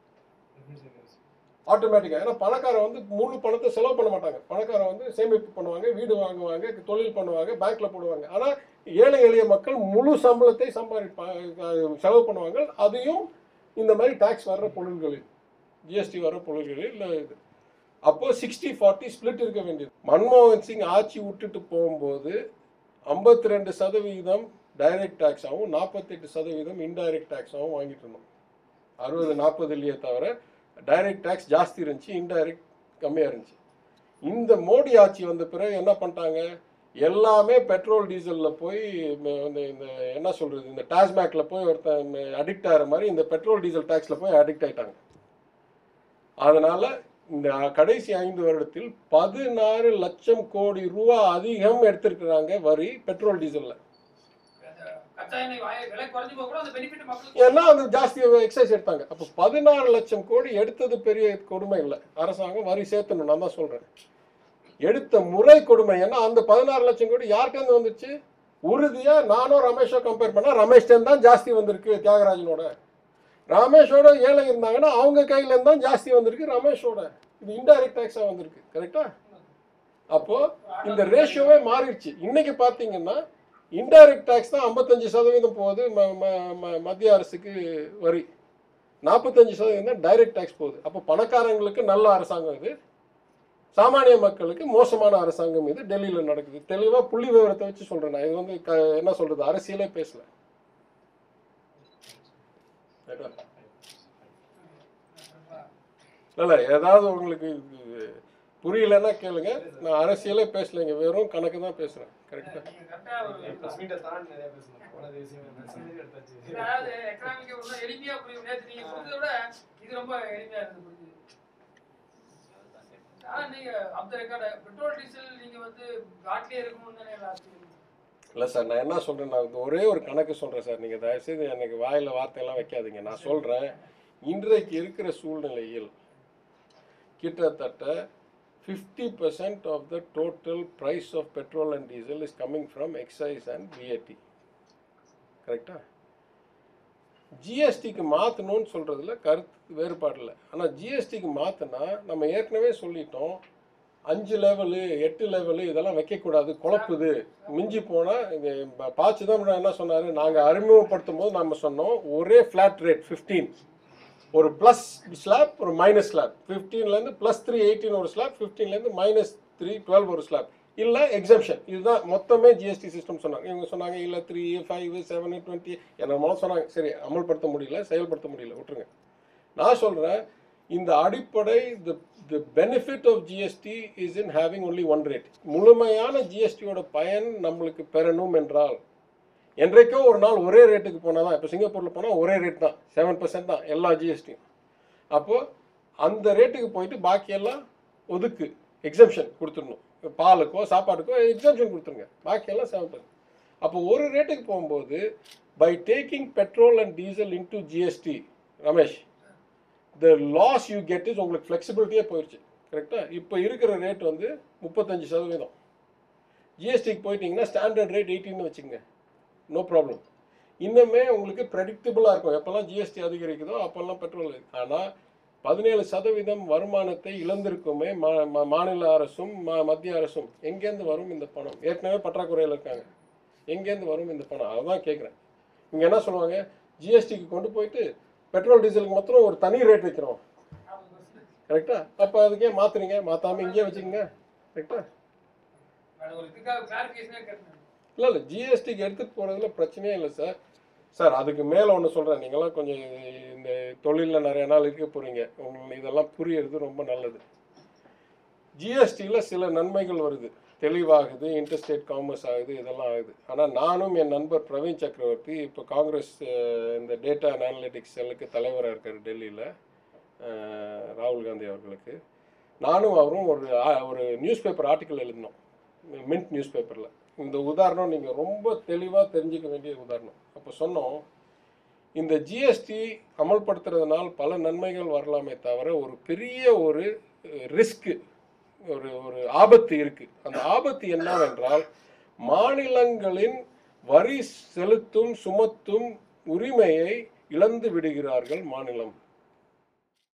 ஆட்டோமேட்டிக்காக ஏன்னா பணக்காரன் வந்து முழு பணத்தை செலவு பண்ண மாட்டாங்க பணக்காரன் வந்து சேமிப்பு பண்ணுவாங்க வீடு வாங்குவாங்க தொழில் பண்ணுவாங்க பேங்க்ல போடுவாங்க ஆனால் ஏழை எளிய மக்கள் முழு சம்பளத்தை சம்பாதிப்பா செலவு பண்ணுவாங்க அதையும் இந்த மாதிரி டாக்ஸ் வர்ற பொருள்களில் ஜிஎஸ்டி வர்ற பொருள்களில் இல்லை இது அப்போ சிக்ஸ்டி ஃபார்ட்டி ஸ்பிளிட் இருக்க வேண்டியது மன்மோகன் சிங் ஆட்சி விட்டுட்டு போகும்போது ஐம்பத்தி ரெண்டு சதவிகிதம் டைரக்ட் டேக்ஸாகவும் நாற்பத்தெட்டு சதவீதம் இன்டைரக்ட் டேக்ஸாகவும் வாங்கிட்டு இருந்தோம் அறுபது நாற்பது இல்லையே தவிர டைரக்ட் டேக்ஸ் ஜாஸ்தி இருந்துச்சு இன்டைரக்ட் கம்மியாக இருந்துச்சு இந்த மோடி ஆட்சி வந்த பிறகு என்ன பண்ணிட்டாங்க எல்லாமே பெட்ரோல் டீசலில் போய் ம- இந்த இந்த என்ன சொல்கிறது இந்த டாஸ்மேக்கில் போய் ஒருத்தன் அடிக்ட் ஆகிற மாதிரி இந்த பெட்ரோல் டீசல் டேக்ஸில் போய் அடிக்ட் ஆயிட்டாங்க அதனால இந்த கடைசி ஐந்து வருடத்தில் பதினாறு லட்சம் கோடி ரூபா அதிகம் எடுத்திருக்கிறாங்க வரி பெட்ரோல் டீசல்ல அந்த கச்சா எண்ணெய் வாய- விலை குறைஞ்சு போக கூட அந்த பெனிஃபிட் மக்களுக்கு ஏன்னா அது ஜாஸ்தி எக்ஸைஸ் எடுத்தாங்க அப்போ பதினாறு லட்சம் கோடி எடுத்தது பெரிய கொடுமை இல்லை அரசாங்கம் வரி சேர்த்தணும் நான் தான் சொல்றேன் எடுத்த முறை கொடுமை ஏன்னா அந்த பதினாறு லட்சம் கோடி யாருக்கிருந்து வந்துருச்சு உறுதியா நானும் ரமேஷோ கம்பேர் பண்ணா ரமேஷ் தான் ஜாஸ்தி வந்திருக்கு தியாகராஜனோட ரமேஷோட ஏழை இருந்தாங்கன்னா அவங்க கையில இருந்து தான் ஜாஸ்தி வந்திருக்கு ரமேஷோட இது இன்டைரக்ட் டேக்ஸா வந்திருக்கு கரெக்டா அப்போ இந்த ரேஷியோவே மாறிடுச்சு இன்னைக்கு பார்த்தீங்கன்னா இன்டைரக்ட் டேக்ஸ் தான் ஐம்பத்தஞ்சு சதவீதம் போகுது ம- ம- ம- மத்திய அரசுக்கு வரி நாற்பத்தஞ்சு சதவீதம் தான் டைரக்ட் டேக்ஸ் போகுது அப்போ பணக்காரங்களுக்கு நல்ல அரசாங்கம் இது சாமானிய மக்களுக்கு மோசமான அரசாங்கம் இது டெல்லியில் நடக்குது தெளிவாக புள்ளி விவரத்தை வச்சு சொல்கிறேன் நான் இது வந்து க என்ன சொல்கிறது அரசியலே பேசல ரைட்டா? இல்ல இல்ல ஏதாவது உங்களுக்கு இது புரியலன்னா கேளுங்க நான் அரசியலே பேசலைங்க வெறும் கணக்கு தான் பேசுறேன் கரெக்டா நீங்க கரெக்டா ஒரு ப்ளஸ் மீட்டை தாண்டி நிறைய பேசணும் போன விஷயம் பேசுனது எடுத்தாச்சு அதாவது எக்கனாமிக் ரொம்ப எளிமையா புரியும் நேற்று நீங்க கொடுத்ததை விட இது ரொம்ப எளிமையா இருந்து புரியுது ஆனா நீங்க அந்த ரெக்கார்டு பெட்ரோல் டீசல் நீங்க வந்து காட்டிலே இருக்கணும்னு தானே எல்லாத்தையும் இல்லை சார் நான் என்ன சொல்றேன் நான் இது ஒரே ஒரு கணக்கு சொல்றேன் சார் நீங்க தயவுசெய்து எனக்கு வாயில வார்த்தையெல்லாம் வைக்காதீங்க நான் சொல்றேன் இன்றைக்கு இருக்கிற சூழ்நிலையில் கிட்டத்தட்ட fifty percent of the total price of petrol and diesel is coming from excise and VAT கரெக்டா ஜிஎஸ்டிக்கு மாற்றணும்னு சொல்கிறதுல கருத்து வேறுபாடு இல்லை ஆனால் ஜிஎஸ்டிக்கு மாற்றினா நம்ம ஏற்கனவே சொல்லிட்டோம் அஞ்சு லெவலு எட்டு லெவலு இதெல்லாம் வைக்கக்கூடாது குழப்புது மிஞ்சி போனால் இது ப- ப சிதம்பரம் என்ன சொன்னார் நாங்கள் அறிமுகப்படுத்தும் போது நம்ம சொன்னோம் ஒரே ஃப்ளாட் ரேட் ஃபிஃப்டீன் ஒரு ப்ளஸ் ஸ்லாப் ஒரு மைனஸ் ஸ்லாப் ஃபிஃப்டீன்லேருந்து ப்ளஸ் த்ரீ எயிட்டீன் ஒரு ஸ்லாப் ஃபிஃப்டீன்லேருந்து மைனஸ் த்ரீ டுவெல் ஒரு ஸ்லாப் இல்லை எக்ஸம்ஷன் இதுதான் மொத்தமே ஜிஎஸ்டி சிஸ்டம் சொன்னாங்க இவங்க சொன்னாங்க இல்லை த்ரீ ஃபைவ் செவன் டுவெண்ட்டி என்ன சொன்னாங்க சரி அமல்படுத்த முடியல செயல்படுத்த முடியல விட்டுருங்க நான் சொல்கிறேன் இந்த அடிப்படை the the benefit of GST is in having only one rate முழுமையான ஜிஎஸ்டியோட பயன் நம்மளுக்கு பெறணும் என்றால் என்றைக்கோ ஒரு நாள் ஒரே ரேட்டுக்கு போனால் தான் இப்போ சிங்கப்பூரில் போனால் ஒரே ரேட் தான் செவன் பர்சன்ட் தான் எல்லா ஜிஎஸ்டியும் அப்போது அந்த ரேட்டுக்கு போயிட்டு பாக்கியெல்லாம் ஒதுக்கு எக்ஸம்ஷன் கொடுத்துடணும் இப்ப பாலுக்கோ சாப்பாடுக்கோ எக்ஸம்ஷன் கொடுத்துருங்க பாக்கியெல்லாம் செவன் பர்சன்ட் அப்போ ஒரு ரேட்டுக்கு போகும்போது by taking petrol and diesel into GST Ramesh the loss you get is உங்களுக்கு ஃப்ளெக்சிபிலிட்டியே போயிடுச்சு கரெக்டாக இப்போ இருக்கிற ரேட் வந்து முப்பத்தஞ்சு சதவீதம் ஜிஎஸ்டிக்கு போயிட்டீங்கன்னா ஸ்டாண்டர்ட் ரேட் எயிட்டின்னு வச்சுக்கோங்க நோ ப்ராப்ளம் இன்னுமே உங்களுக்கு ப்ரெடிக்டபுளாக இருக்கும் எப்போல்லாம் ஜிஎஸ்டி அதிகரிக்குதோ அப்போல்லாம் பெட்ரோல் ஆனால் பதினேழு சதவீதம் வருமானத்தை இழந்திருக்குமே மா மா- மாநில அரசும் மா மத்திய அரசும் எங்கேருந்து வரும் இந்த பணம் ஏற்கனவே பற்றாக்குறையில் இருக்காங்க எங்கேருந்து வரும் இந்த பணம் அதான் கேட்குறேன் இவங்க என்ன சொல்லுவாங்க ஜிஎஸ்டிக்கு கொண்டு போயிட்டு பெட்ரோல் டீசலுக்கு மாத்திரம் ஒரு தனி ரேட் வைக்கிறோம் கரெக்டா அப்போ அதுக்கே மாத்துறீங்க மாத்தாம இங்கேயே வச்சுக்கோங்க கரெக்டா அது ஒரு இதுக்காக கிளாரிஃபிகேஷனே கேட்டேன் இல்லை இல்லை ஜிஎஸ்டிக்கு எடுத்துகிட்டு போகிறதுல பிரச்சனையே இல்லை சார் சார் அதுக்கு மேலே ஒன்று சொல்கிறேன் நீங்களாம் கொஞ்சம் இந்த தொழிலில் நிறைய நாள் இருக்க போகிறீங்க உங்களுக்கு இதெல்லாம் புரியறது ரொம்ப நல்லது ஜிஎஸ்டியில் சில நன்மைகள் வருது தெளிவாகுது இன்டர்ஸ்டேட் காமர்ஸ் ஆகுது இதெல்லாம் ஆகுது ஆனால் நானும் என் நண்பர் பிரவீன் சக்கரவர்த்தி இப்போ காங்கிரஸ் அஹ், இந்த டேட்டா அண்ட் அனலிட்டிக்ஸ் செல்லுக்கு தலைவராக இருக்கார் டெல்லியில் ராகுல் காந்தி அவர்களுக்கு நானும் அவரும் ஒரு ஆ- ஒரு நியூஸ் பேப்பர் ஆர்டிக்கல் எழுதினோம் மின்ட் நியூஸ் பேப்பரில் இந்த உதாரணம் நீங்கள் ரொம்ப தெளிவாக தெரிஞ்சுக்க வேண்டிய உதாரணம் அப்போ சொன்னோம் இந்த ஜிஎஸ்டி அமல்படுத்துறதுனால் பல நன்மைகள் வரலாமே தவிர ஒரு பெரிய ஒரு ரிஸ்க்கு ஒரு ஒரு ஆபத்து இருக்கு அந்த ஆபத்து என்னவென்றால் மாநிலங்களின் வரி செலுத்தும் சுமத்தும் உரிமையை இழந்து விடுகிறார்கள் மாநிலம்